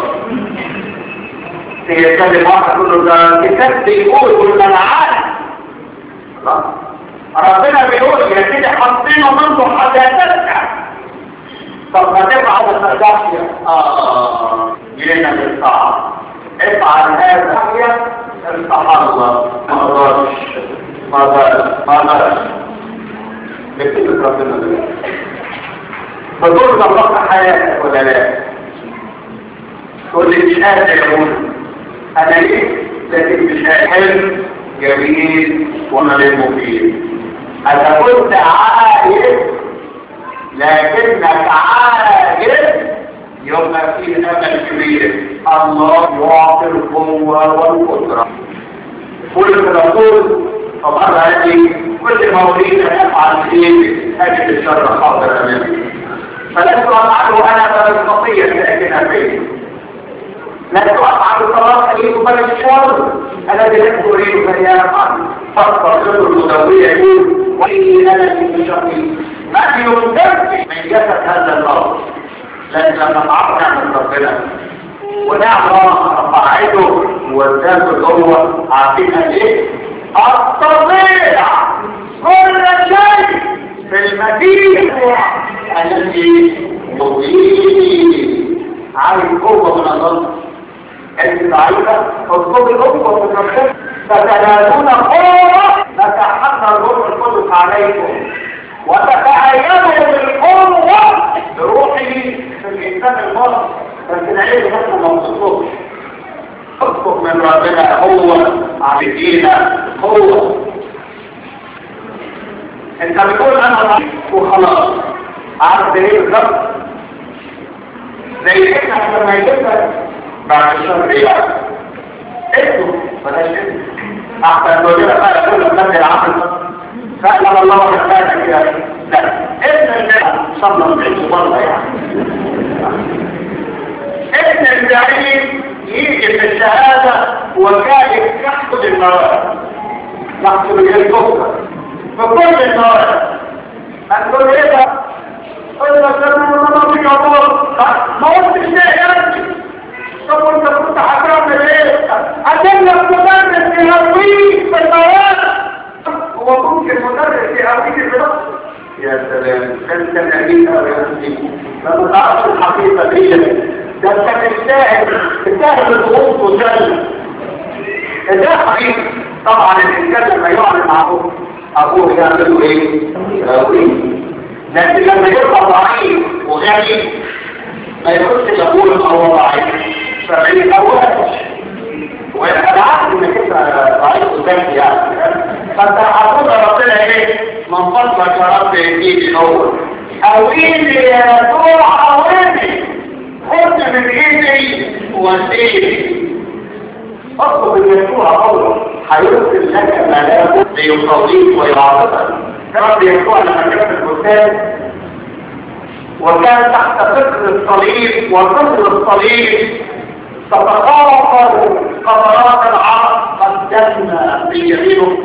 تيجي تكلم واحد تقول له ده كتاب بيقول يقول انا عارف خلاص ربنا بيقول يا سيدي حاطينه منه حتى ترجع طب ما تفعل ما ترجعش اه جينا بالطاعه افعل هذا هي التحرر ما قدرش ما قدرش ما قدرش بكتب ربنا دلوقتي فتقول الله حياتك ولا لا تقول لي مش قادر يقول انا ليه لكن مش حلم جميل وانا مفيد انا كنت عايز لكنك عاجز يبقى فيه امل كبير الله يعطي القوه والقدره كل الرسول فقال هذه كل مولود يفعل خير اجد الشر حاضر امامي فلست افعله انا بل الخطيه لكن ابيه لست افعل الصلاه اريد بل الشر الذي لست اريد فهي افعل فاصبر المدويه يقول واني انا في شري ما يمتد من جسد هذا الارض لكن لما تعرف نعمل ربنا ونعمة رفعته والذات الأول عارفين ايه الطبيعة كل شيء في المدينة التي يضيء عايز قوة من الله انت ضعيفة اطلب القوة من ربنا فتنالون قوة فتحمل الروح القدس عليكم وتتعينوا بالقوة بروحه في الإنسان المرض بس نعيد نفسه ما تصدقش اطلب من ربنا هو عبدينا هو انت بتقول انا ضعيف وخلاص عارف ده ايه بالظبط زي احنا لما يجيبنا بعد الشهر ايه اسمه بلاش اسمه احسن تقول لنا بقى كل ما العقل فأعلم الله مكانك يا لا ابن الله صلى الله عليه وسلم يعني ابن الزعيم يجي في الشهادة وكان يحصد المواد يحصد الكفر فكل المواد هتقول ايه ده؟ قل لك ما في عبور ما قلتش ليه يا ابني طب وانت كنت هتعمل ايه؟ هتملك مدرس يهويك في المواد هو ممكن مدرس يهويك في المواد يا سلام انت نبيل او يا سيدي لما تعرف الحقيقة دي ده انت تستاهل تستاهل الضغوط والجنة ده حقيقي طبعا الانسان لما يعمل مع ابوه ابوه يعمل ايه؟ يراويه لكن لما يبقى ضعيف وغني ما يقولش يقول ان هو ضعيف فبين اولك وانا عارف انك انت ضعيف قدامك يعني فانت هتقول ربنا ايه من فضلك يا رب يديني هو قويني يا يسوع قويني خد من ايدي واديني اطلب ان يسوع قوله هيرسل لك ملاك ليقويك ويعرفك رب يسوع لما كان في الكتاب وكان تحت فكر الصليب وفكر الصليب تتخاطر قطرات العرق قدمنا في يمينه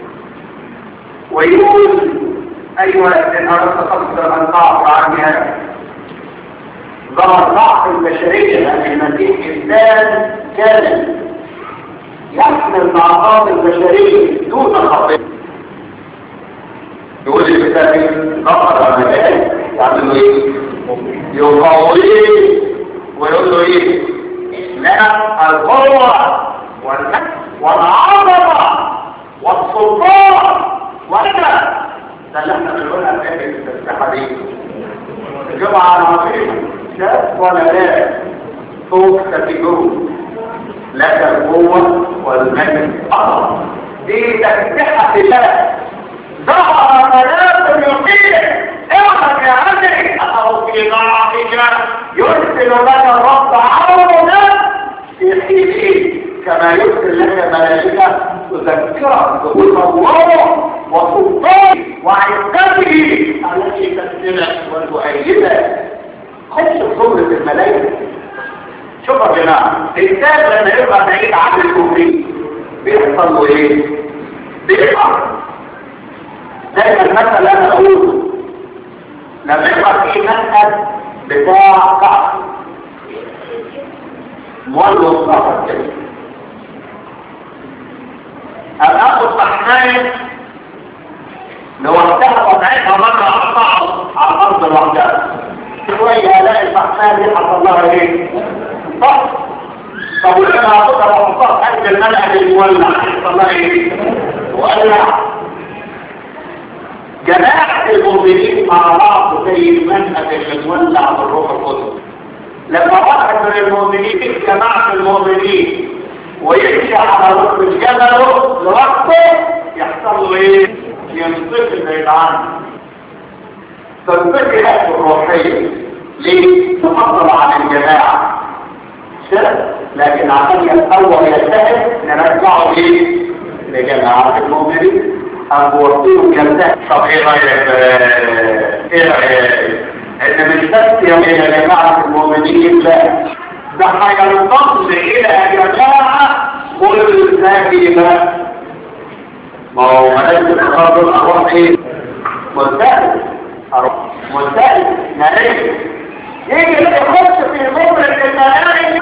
ويقول ايها ان اردت تقدر ان تعرف عني هذا ظهر ضعف البشريه ان المسيح انسان كامل يحمل معطات البشريه دون خطيه يقول الكتاب ظهر مجال يعمل له ايه يقويه ويقول له ايه لا القوة والمجد والعظمة والسلطان وكذا ده اللي احنا بنقولها في التسبيحة دي الجمعة العظيمة شاف ولا لا فوق كاتيجوري لك القوة والمجد أعظم دي تسبيحة الله ظهر ملاك يقين اعلم يا عمري أو في ضعفك يرسل لك الرب عونا في حينه كما يرسل لك ملائكة تذكرك بقوة وسلطان وعزته التي تسلمك وتؤيدك خش صورة الملائكة شوف يا جماعة الإنسان لما يبقى بعيد عن الكفر بيحصل له ايه؟ بيحصل دايما المثل اللي انا اقوله لما يبقى في مشهد بتاع كعب مولد صفر كده الأخ الصحنين لوحدها وضعتها مرة أقطعه على الأرض لوحدها شوية ألاقي الصحنين دي حصل لها إيه؟ صح طب ولما أخدها وأحطها في قلب الملأ المولع حصل لها إيه؟ ولع جماعة المؤمنين مع بعض زي المنهج اللي مولع بالروح القدس لما واحد من المؤمنين جماعة المؤمنين ويمشي على ركب الجبل لوحده يحصل له ايه؟ ينطفي بعيد عنه تنطفي نفسه الروحية ليه؟ تفضل عن الجماعة شرك لكن عشان يتطور يجتهد نرجعه ايه؟ لجماعة المؤمنين أبوطيه ينتهي طب ايه رأيك ايه رأيك ان مش بس يا جماعة المؤمنين لا ده هينضم الى جماعة ملزمة ما هو ملاك التخرج اروح ايه ملتزم ملتزم ملاك يجي يخش في مبرد الملاك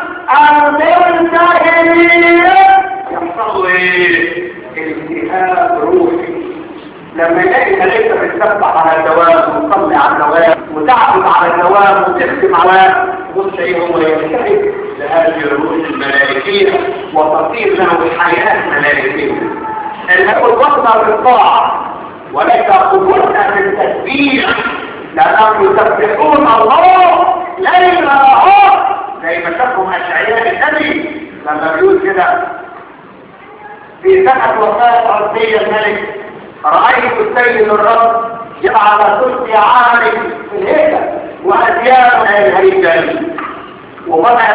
الملتزمية يحصل له ايه التهاب روحي لما يلاقي ملائكة بتسبح على الدوام وتصلي على الدوام وتعبد على الدوام وتخدم على بص ايه هو يجتهد لهذه الروح الملائكية وتصير له الحياة ملائكية اللي هو قوتنا في الطاعة وليس قوتنا في التسبيح لأنهم يسبحون الله ليل نهار زي ما شافهم أشعياء النبي لما بيقول كده في سنة وفاة عزية الملك رأيت السيد الرب يفعل كل عامل في الهيكل وأديان الهيكل وبدأ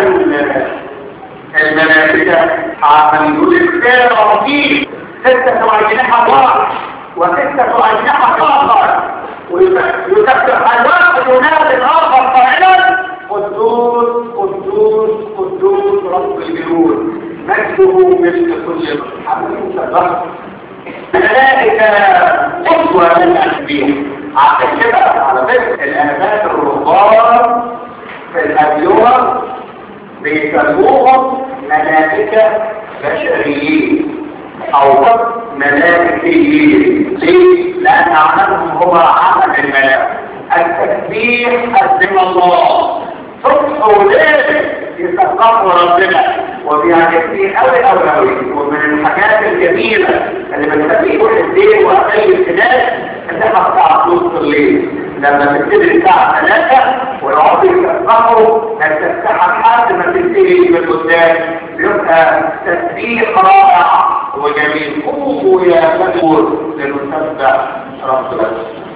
الملائكة عشان يقول الخير رهيب ستة أجنحة الله وستة أجنحة آخر ويسبح الوقت ينادي الآخر قائلا قدوس قدوس قدوس رب الجنود مجده مثل كل حبيب الرب الملائكة قدوة من الأنبياء عشان كده على فكرة الأنبات الرهبان في الأبيوة بيسموهم ملائكة بشريين أو ملائكيين ليه؟ لأن عملهم هو عمل الملائكة التسبيح قدم الله صبح وليل يسقطوا ربنا وبيعجبني قوي قوي قوي ومن الحاجات الجميلة اللي بتخلي كل الليل وأقل الكناس انها بتاع نص الليل لما تبتدي الساعة 3 والعرض يتفقوا هتفتح لحد ما تنتهي من قدام بيبقى تسبيح رائع وجميل قوموا يا مدور لنسبح ربنا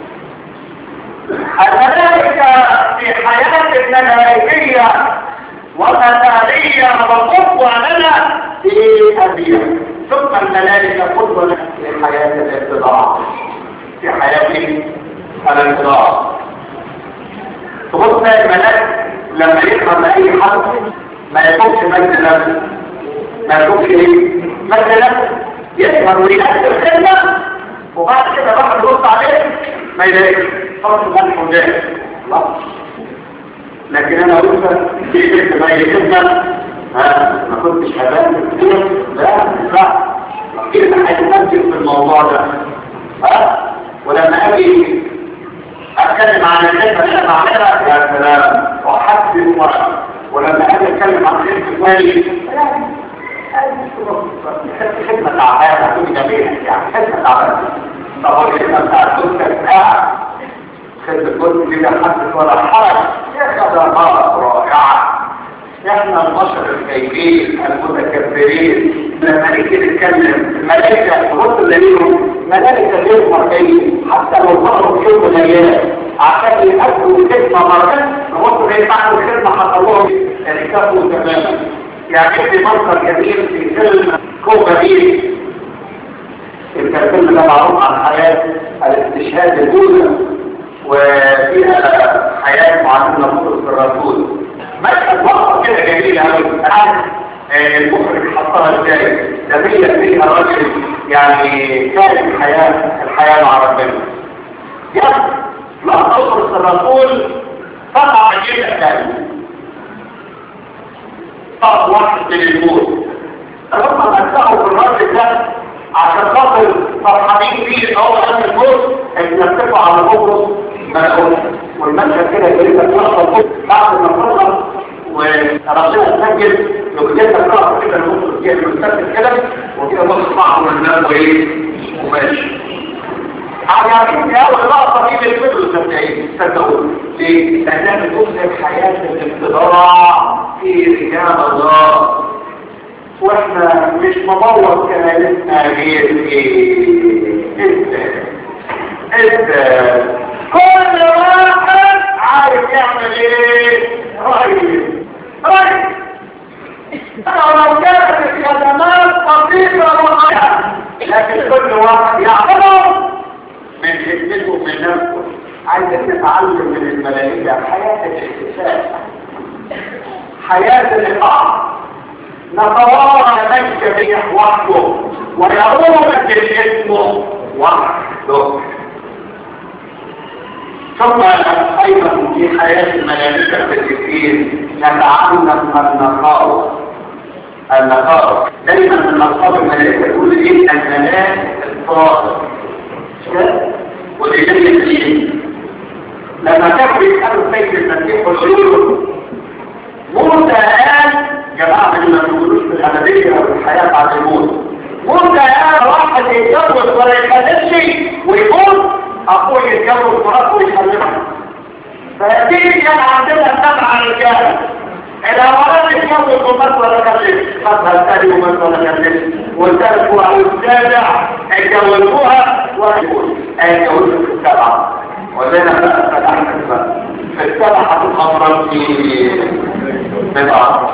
الملائكة في حياة الملائكية ومثالية وقوة لنا في أبيها ثم الملائكة قدوة لنا في حياة الاتضاع في حياة الاتضاع تبص الملاك لما يقرأ لأي حد ما يكونش مجد نفسه ما يكونش ايه مجد نفسه يسهر ويأثر خدمة وبعد كده بقى يبص عليه ما يلاقيش خلاص الملك قدام لكن انا قلت في بنت ما يخدمة ها ما كنتش هبان كتير لا لا كده هيتمثل في الموضوع ده ها ولما اجي اتكلم عن الخدمه اللي انا بعملها يا سلام واحسن المرأة ولما اجي اتكلم عن خدمه مالي خدمه تعبانه تكون جميله يعني خدمه تعبانه طب الخدمه بتاعت دكتور ساعه خدمه كنت كده حدث ولا حرج يا خدمات رائعه احنا البشر الخايفين المتكبرين لما نيجي نتكلم ملائكة تبص ليهم ملائكة غير مرئية حتى لو ظهروا في يوم من الايام عشان يأكلوا الخدمة مرة تبص زي بعد الخدمة حصل لهم اختفوا تماما يعني في منظر جميل في فيلم كوبا دي الفيلم ده معروف عن حياة الاستشهاد الأولى وفيها حياة معلمنا بطرس الرسول مشهد وقفة كده جميلة قوي الآن المخرج حطها ازاي تميز فيها الراجل يعني كان الحياة الحياة مع ربنا يلا لا بطرس الرسول طلع جيدة ثاني طب واحد من الموت لما مسكوا في الراجل ده عشان خاطر فرحانين بيه ان هو قام الموت اتنفقوا على بطرس ملعون والمشهد كده يجب ان يحصل بعد ما خلص وربنا سجل لو جيت تقرا كده الموت جاي مستقبل كده وكده بص معه والناس وايه وماشي عارفين يا اول لقطه دي بالفكر صدقوني صدقوني ليه؟ لانها بتمسك حياه الابتداع في رجال الله واحنا مش مبوظ كنايتنا غير ايه؟ انت انت كل واحد عارف يعمل ايه؟ رأي رأي لو كانت الخدمات بسيطة وحياة لكن كل واحد يعمله من حكمته ومن نفسه عايزين نتعلم من الملائكة حياة الاحتساب حياة الإقامة نتوارى من جميع وحده ويعود الاسم وحده ثم ايضا في حياة الملائكة الكثير نتعلم النقاء النقاء دايما من نقاء الملائكة تقول ايه الملاك الطاهر ودي جميل لما كانوا بيسألوا سيد المسيح والعيون موسى قال جماعة من ما تقولوش في الأبدية أو الحياة بعد الموت موسى قال واحد يتجوز ولا يخلفش ويموت أخوه يتجوز مراته ويخلفها فيأتي كان عندنا سبع رجال إذا ولد يتجوز ومات ولا خلف خدها الثاني ومات ولا خلف والثالث هو السابع اتجوزوها ويقول اتجوزوا في السبعة وزينا بقى فتحنا بقى في السبعة هتتخبرت في بضاعة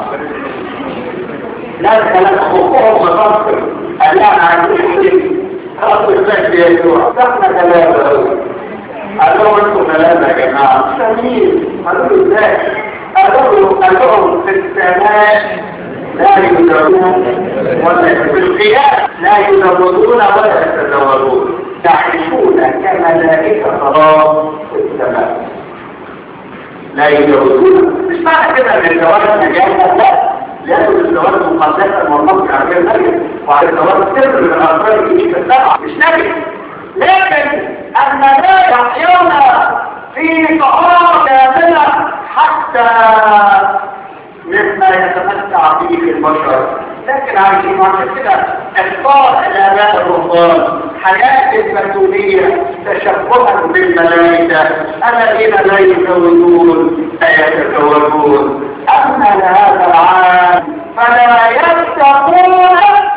لا كلام حقوقهم مفصل قال لا انا عايزين خلاص ازاي بيسوع احنا كلام قال لهم انتوا كلام يا جماعه سمير قالوا له ازاي قالوا له قال لهم في السماء لا يدرون ولا في القيام لا يدرون ولا يتزوجون يعيشون كملائكة الله في السماء لا يجوزون مش معنى كده ان الزواج نجاح لا لازم الزواج مقدسا والمصر على غير مريم وعلى الزواج سر من الأفكار الجديدة السبعة مش نبي لكن أننا يحيون في طهارة كاملة حتى مما يتمتع به البشر لكن عايزين عشان كده اختار الآباء الرهبان حياة البتولية تشبها بالملائكة الذين لا يتزوجون فيتزوجون أما لهذا العام فلا يتقون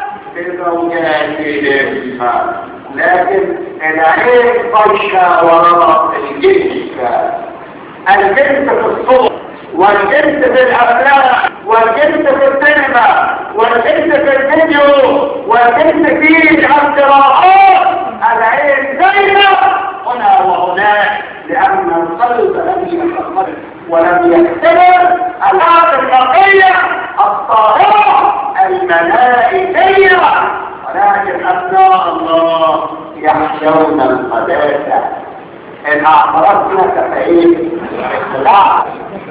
بزوجاتهم لكن العين طيشة وراء الجنس الجنس في الصوت والجنس في الأفلام والجنس في السينما والجنس في الفيديو والجنس في القراءات العين زينة هنا وهناك لأن القلب لم يتقبل ولم يختبر العقل النقية الطاهرة الملائكية ولكن أبناء الله يحشون القداسة إن أعترضنا كفاية لا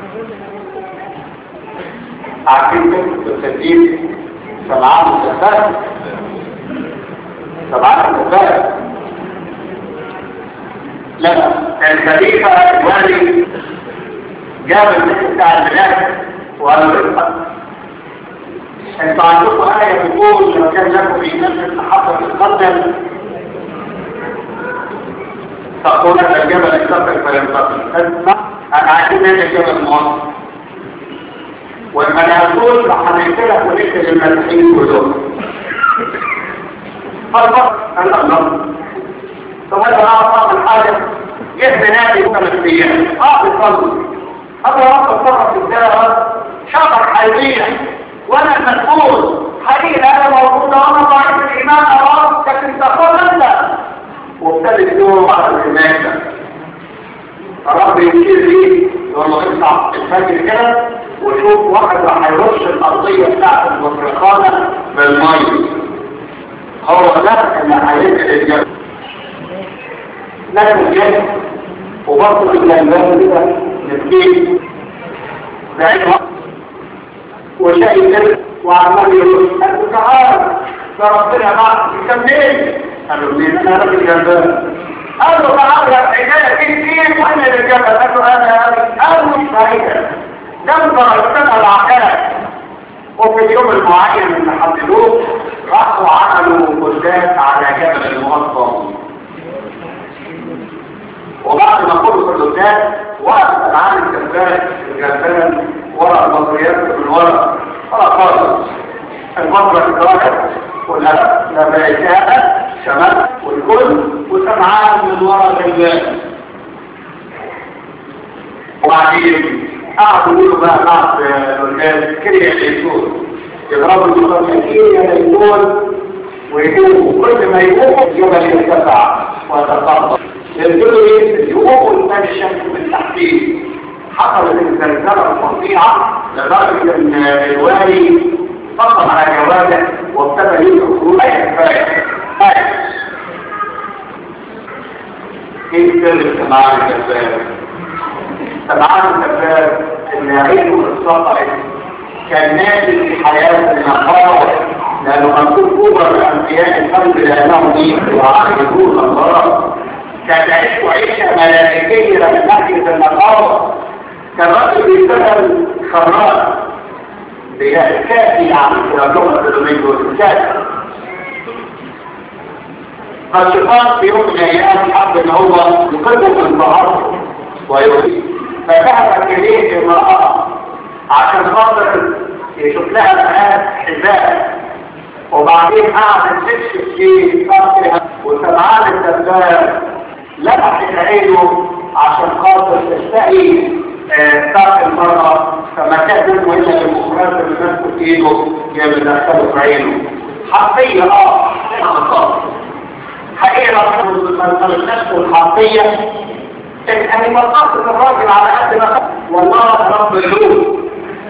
عارفين كنت تسجيل سمعان مسافات سمعان مسافات لا الخليفة الوالي جاب الناس بتاع البلاد وقالوا له انتوا عندكم آية بتقول لو كان لكم في نفس المحبة تتقدم تقول ان الجبل ينتصر فينتصر اسمع انا عايزين هنا الجبل مصر والمنازول هنقتلك ونقتل المسيحيين كلهم فالبصر قال الله ثم انا اعرف من حاجه جه بنادي فلسطين اه بيصلي هذا رب الصرف في الدار شطر حيوية وانا المسؤول حقيقة انا موجودة وانا ضعيف الايمان اراك لكن تقول انت وابتدت يوم بعد الإمامة الرب يشير لي يقول له اطلع الفجر كده وشوف واحد راح يرش الأرضية بتاعت المفرقانة بالمية هو ده اللي هينقل الجبل لكن الجبل وبرضه الجنبان كده نسكين بعيد وشايف كده وعمال يقول انت تعال ده ربنا معك كمل قالوا لي انا راجل جنبان قال له تعالى الحكايه دي كتير وانا الجبل قال له انا قال مش فايده جنب ربنا العقاد وفي اليوم المعين اللي حددوه راحوا عملوا قدام على جبل المقطم وبعد ما كله في القدام وقف العالم الجبال الجبال ورا المصريات من ورا ورا خالص المصري الظاهر والهدف لبيتها شمال والكل وسمعان من ورا جبال وبعدين قعدوا يقولوا بقى بعض الرجال كريه اليسون يضربوا المصريين يا ليسون ويقوموا كل ما يقوموا الجبل يرتفع ويتقطع ينزلوا ايه يقوموا الثاني الشمس من تحتيه حصلت الزلزال الفظيعه لدرجه ان الوالي سقط على جواده وابتدى يدخل خروج كفايه ايه سر السماعه الجبار سمعان الكفار اللي عينه اتسقطت كان نازل في حياة النقاوة لأنه مكتوب كبر الأنبياء الحمد لأنهم دين وعاقبون الله كان عيشه عيشة ملائكية من ناحية النقاوة كان رجل بيشتغل خراج بكافي يعني إلى اللغة الألومية والكافي فالشيطان في يوم من الأيام حب إن هو يقدم الظهر ويريد فذهبت إليه امرأة عشان خاطر يشوف لها الآن حذاء وبعدين قعدت تكشف في فرقها وسمعان الدباب لمحت عينه عشان خاطر تشتهي فرق المرأة فما كان منه إلا المخرجات اللي ماسكه في إيده جاي مدخله في عينه حقيقة اه حقيقة من نفسه الحقيقية يعني مقاصد الراجل على قد ما والله رب اللوم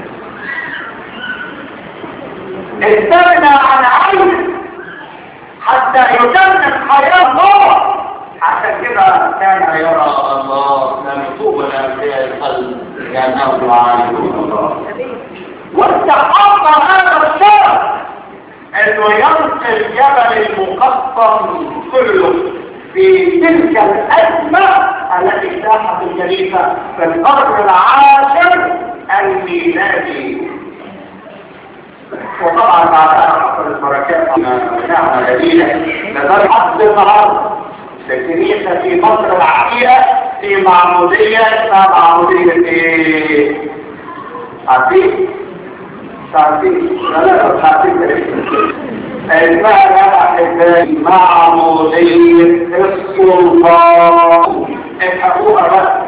استغنى عن عين حتى يتمم حياة الله عشان كده كان يرى الله لم يطوب الأنبياء القلب لأنهم يعانون الله واستحق هذا الشرف انه ينقل جبل المقطم كله في تلك الأزمة التي ساحت الجريمة في القرن العاشر الميلادي وطبعا بعدها حصلت بركات نعمة جميلة لذلك حصل النهارده الكنيسة في مصر العتيقة في معمودية اسمها معمودية ايه؟ عارفين؟ عارفين؟ لا لا مش عارفين اسمها يا احبائي معمودية السلطان الحقوقة بس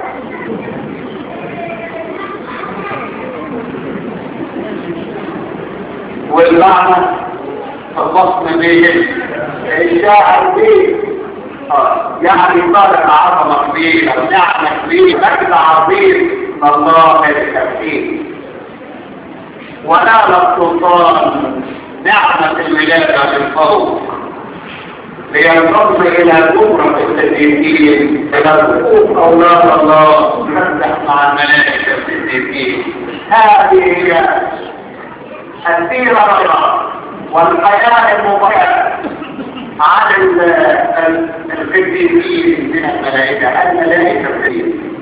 والمعنى الفصل به الشاعر به يعني طالب عظمة كبيرة ونعمة كبيرة مجد عظيم من الله التفكير ونال السلطان نعمة الولادة من فوق لينضم إلى زمرة التدريسين إلى حقوق أولاد الله نفتح مع الملائكة التدريسين هذه هي السيرة والحياة المباركة عن القديسين من الملائكة الملائكة القديسين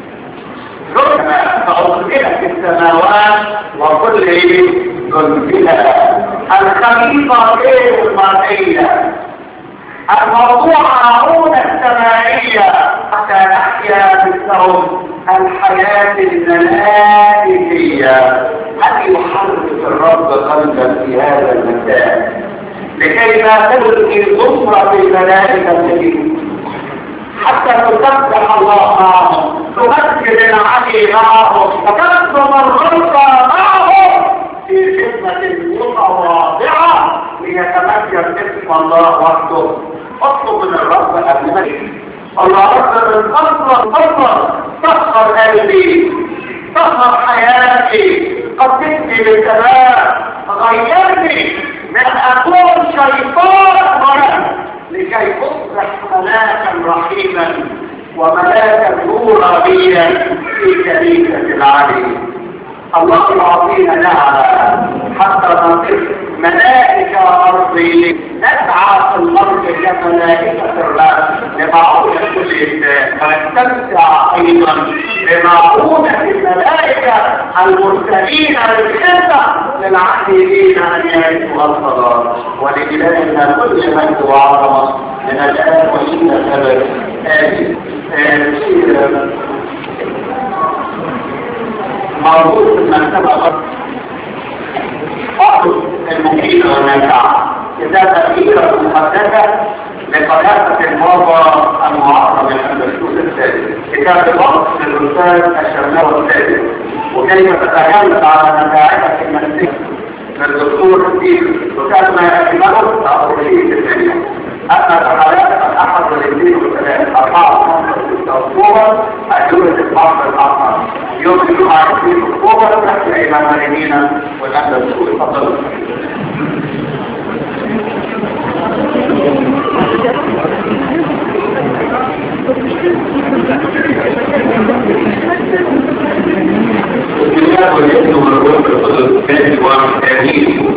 ربما فأرسلت السماوات وكل زلزلها الخليفة غير المرئية الموضوع عون السمائية حتى نحيا بالثوم الحياة الملائكية هل يحرك الرب قلبا في هذا المكان لكي لا تلقي زمرة الملائكة التي حتى تسبح الله معهم تمثل العلي معهم وتقدم الغلطة معهم في خدمة متواضعة ليتمجد اسم الله وحده اطلب من الرب قبل ما الله رب من أفضل أفضل سخر قلبي سخر حياتي قدمني للتمام غيرني من أكون شيطان مرة لكي أصبح ملاكا رحيما وملاكا نورانيا في كنيسة العلي الله يعطينا نعمة حتى نصير ملائكة أرضية نسعى في الأرض كملائكة الرب لمعونة كل إنسان ونستمتع أيضا بمعونة الملائكة المرسلين للخدمة للعاملين أن يعيشوا الصلاة ولإلهنا كل مجد وعظمة من الآن وإلى الأبد آمين موجود في المكتبة أخذ المفيد والنافعة كتابة كبيرة مقدسة لقناة الموضة المعاصرة من الأندلسوس الثالث كتاب الوقت للأستاذ الشرناوي الثالث وكيف تتكلم على متاعبة النفسية للدكتور ستيف وكان ما يأتمنه تأخذيه الثانية أما الحالات الأحد والاثنين والثلاث أربعة خمسة ستة أكتوبر أجوبة البحر الأحمر يوم الجمعة 20 أكتوبر نحن إلى مريمينا والأندلسوس تفضلوا الله والابن والروح القدس كاتب وامين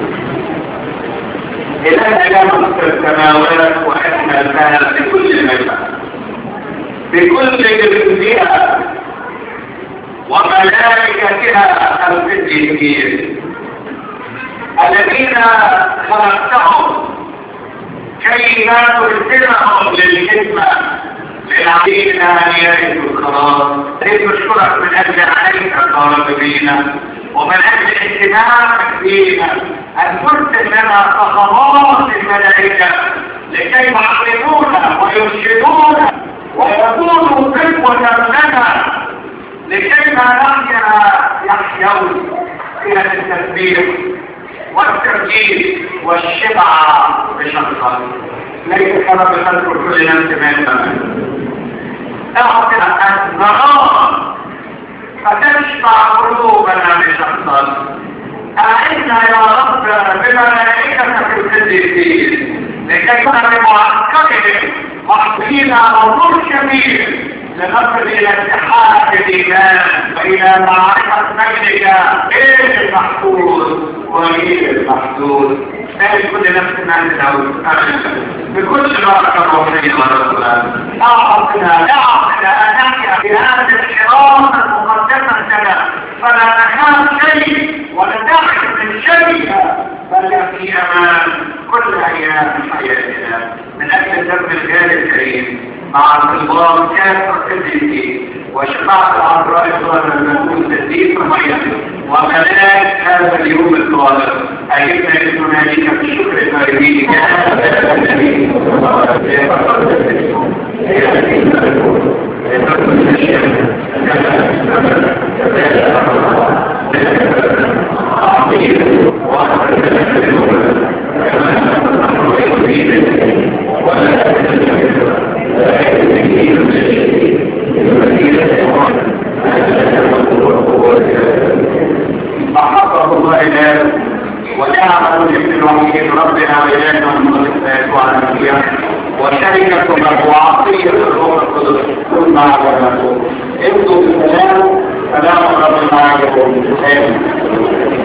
إله لا ملك السماوات وإحنا لها بكل مكان بكل جبريها وملائكتها القديسين الذين خلقتهم كي لا ترسلهم للخدمة للعبيد أن يرثوا الخلاص نشكرك من أجل عليك الطالبين ومن أجل اهتمامك بينا أن ترسل لنا صخرات الملائكة لكي يعلمونا ويرشدونا ويكونوا قدوة لنا لكي ما نحيا يحيون إلى التسبيح والتركيز والشبع بشرطة ليس كما بخلق كل نفس ما يتمنى اعطنا الزراعة فتشبع قلوبنا بشخصا أعنا يا رب بملائكتك القديسين لكي نكون بمعسكرهم محبين على نور شميل لنصل إلى اتحاد الإيمان وإلى معرفة مجدك إيه المحدود وإيه المحدود هذه كل نفس ما تدعوه بكل بركة روحية ورسولة أعطنا أعطنا أن نحيا في هذه الحرام المقدسة لنا فلا نخاف شيء ولا نخاف من شيء بل في امان كل ايام حياتنا من اجل الدم الغالي الكريم مع انتظام كافه قدسي وشفاعة العذراء الصالح المسؤول تسديد مريم وكذلك هذا اليوم الصالح أجبنا اسمنا لك بالشكر الفارغين أحبه الله إله ونعمة الابن الوحيد ربنا وإلهنا المخلصات وعلى الأنبياء وشركة وعطية الروح القدس كل ما عبدنا ابدوا بالسلام سلام رب العالمين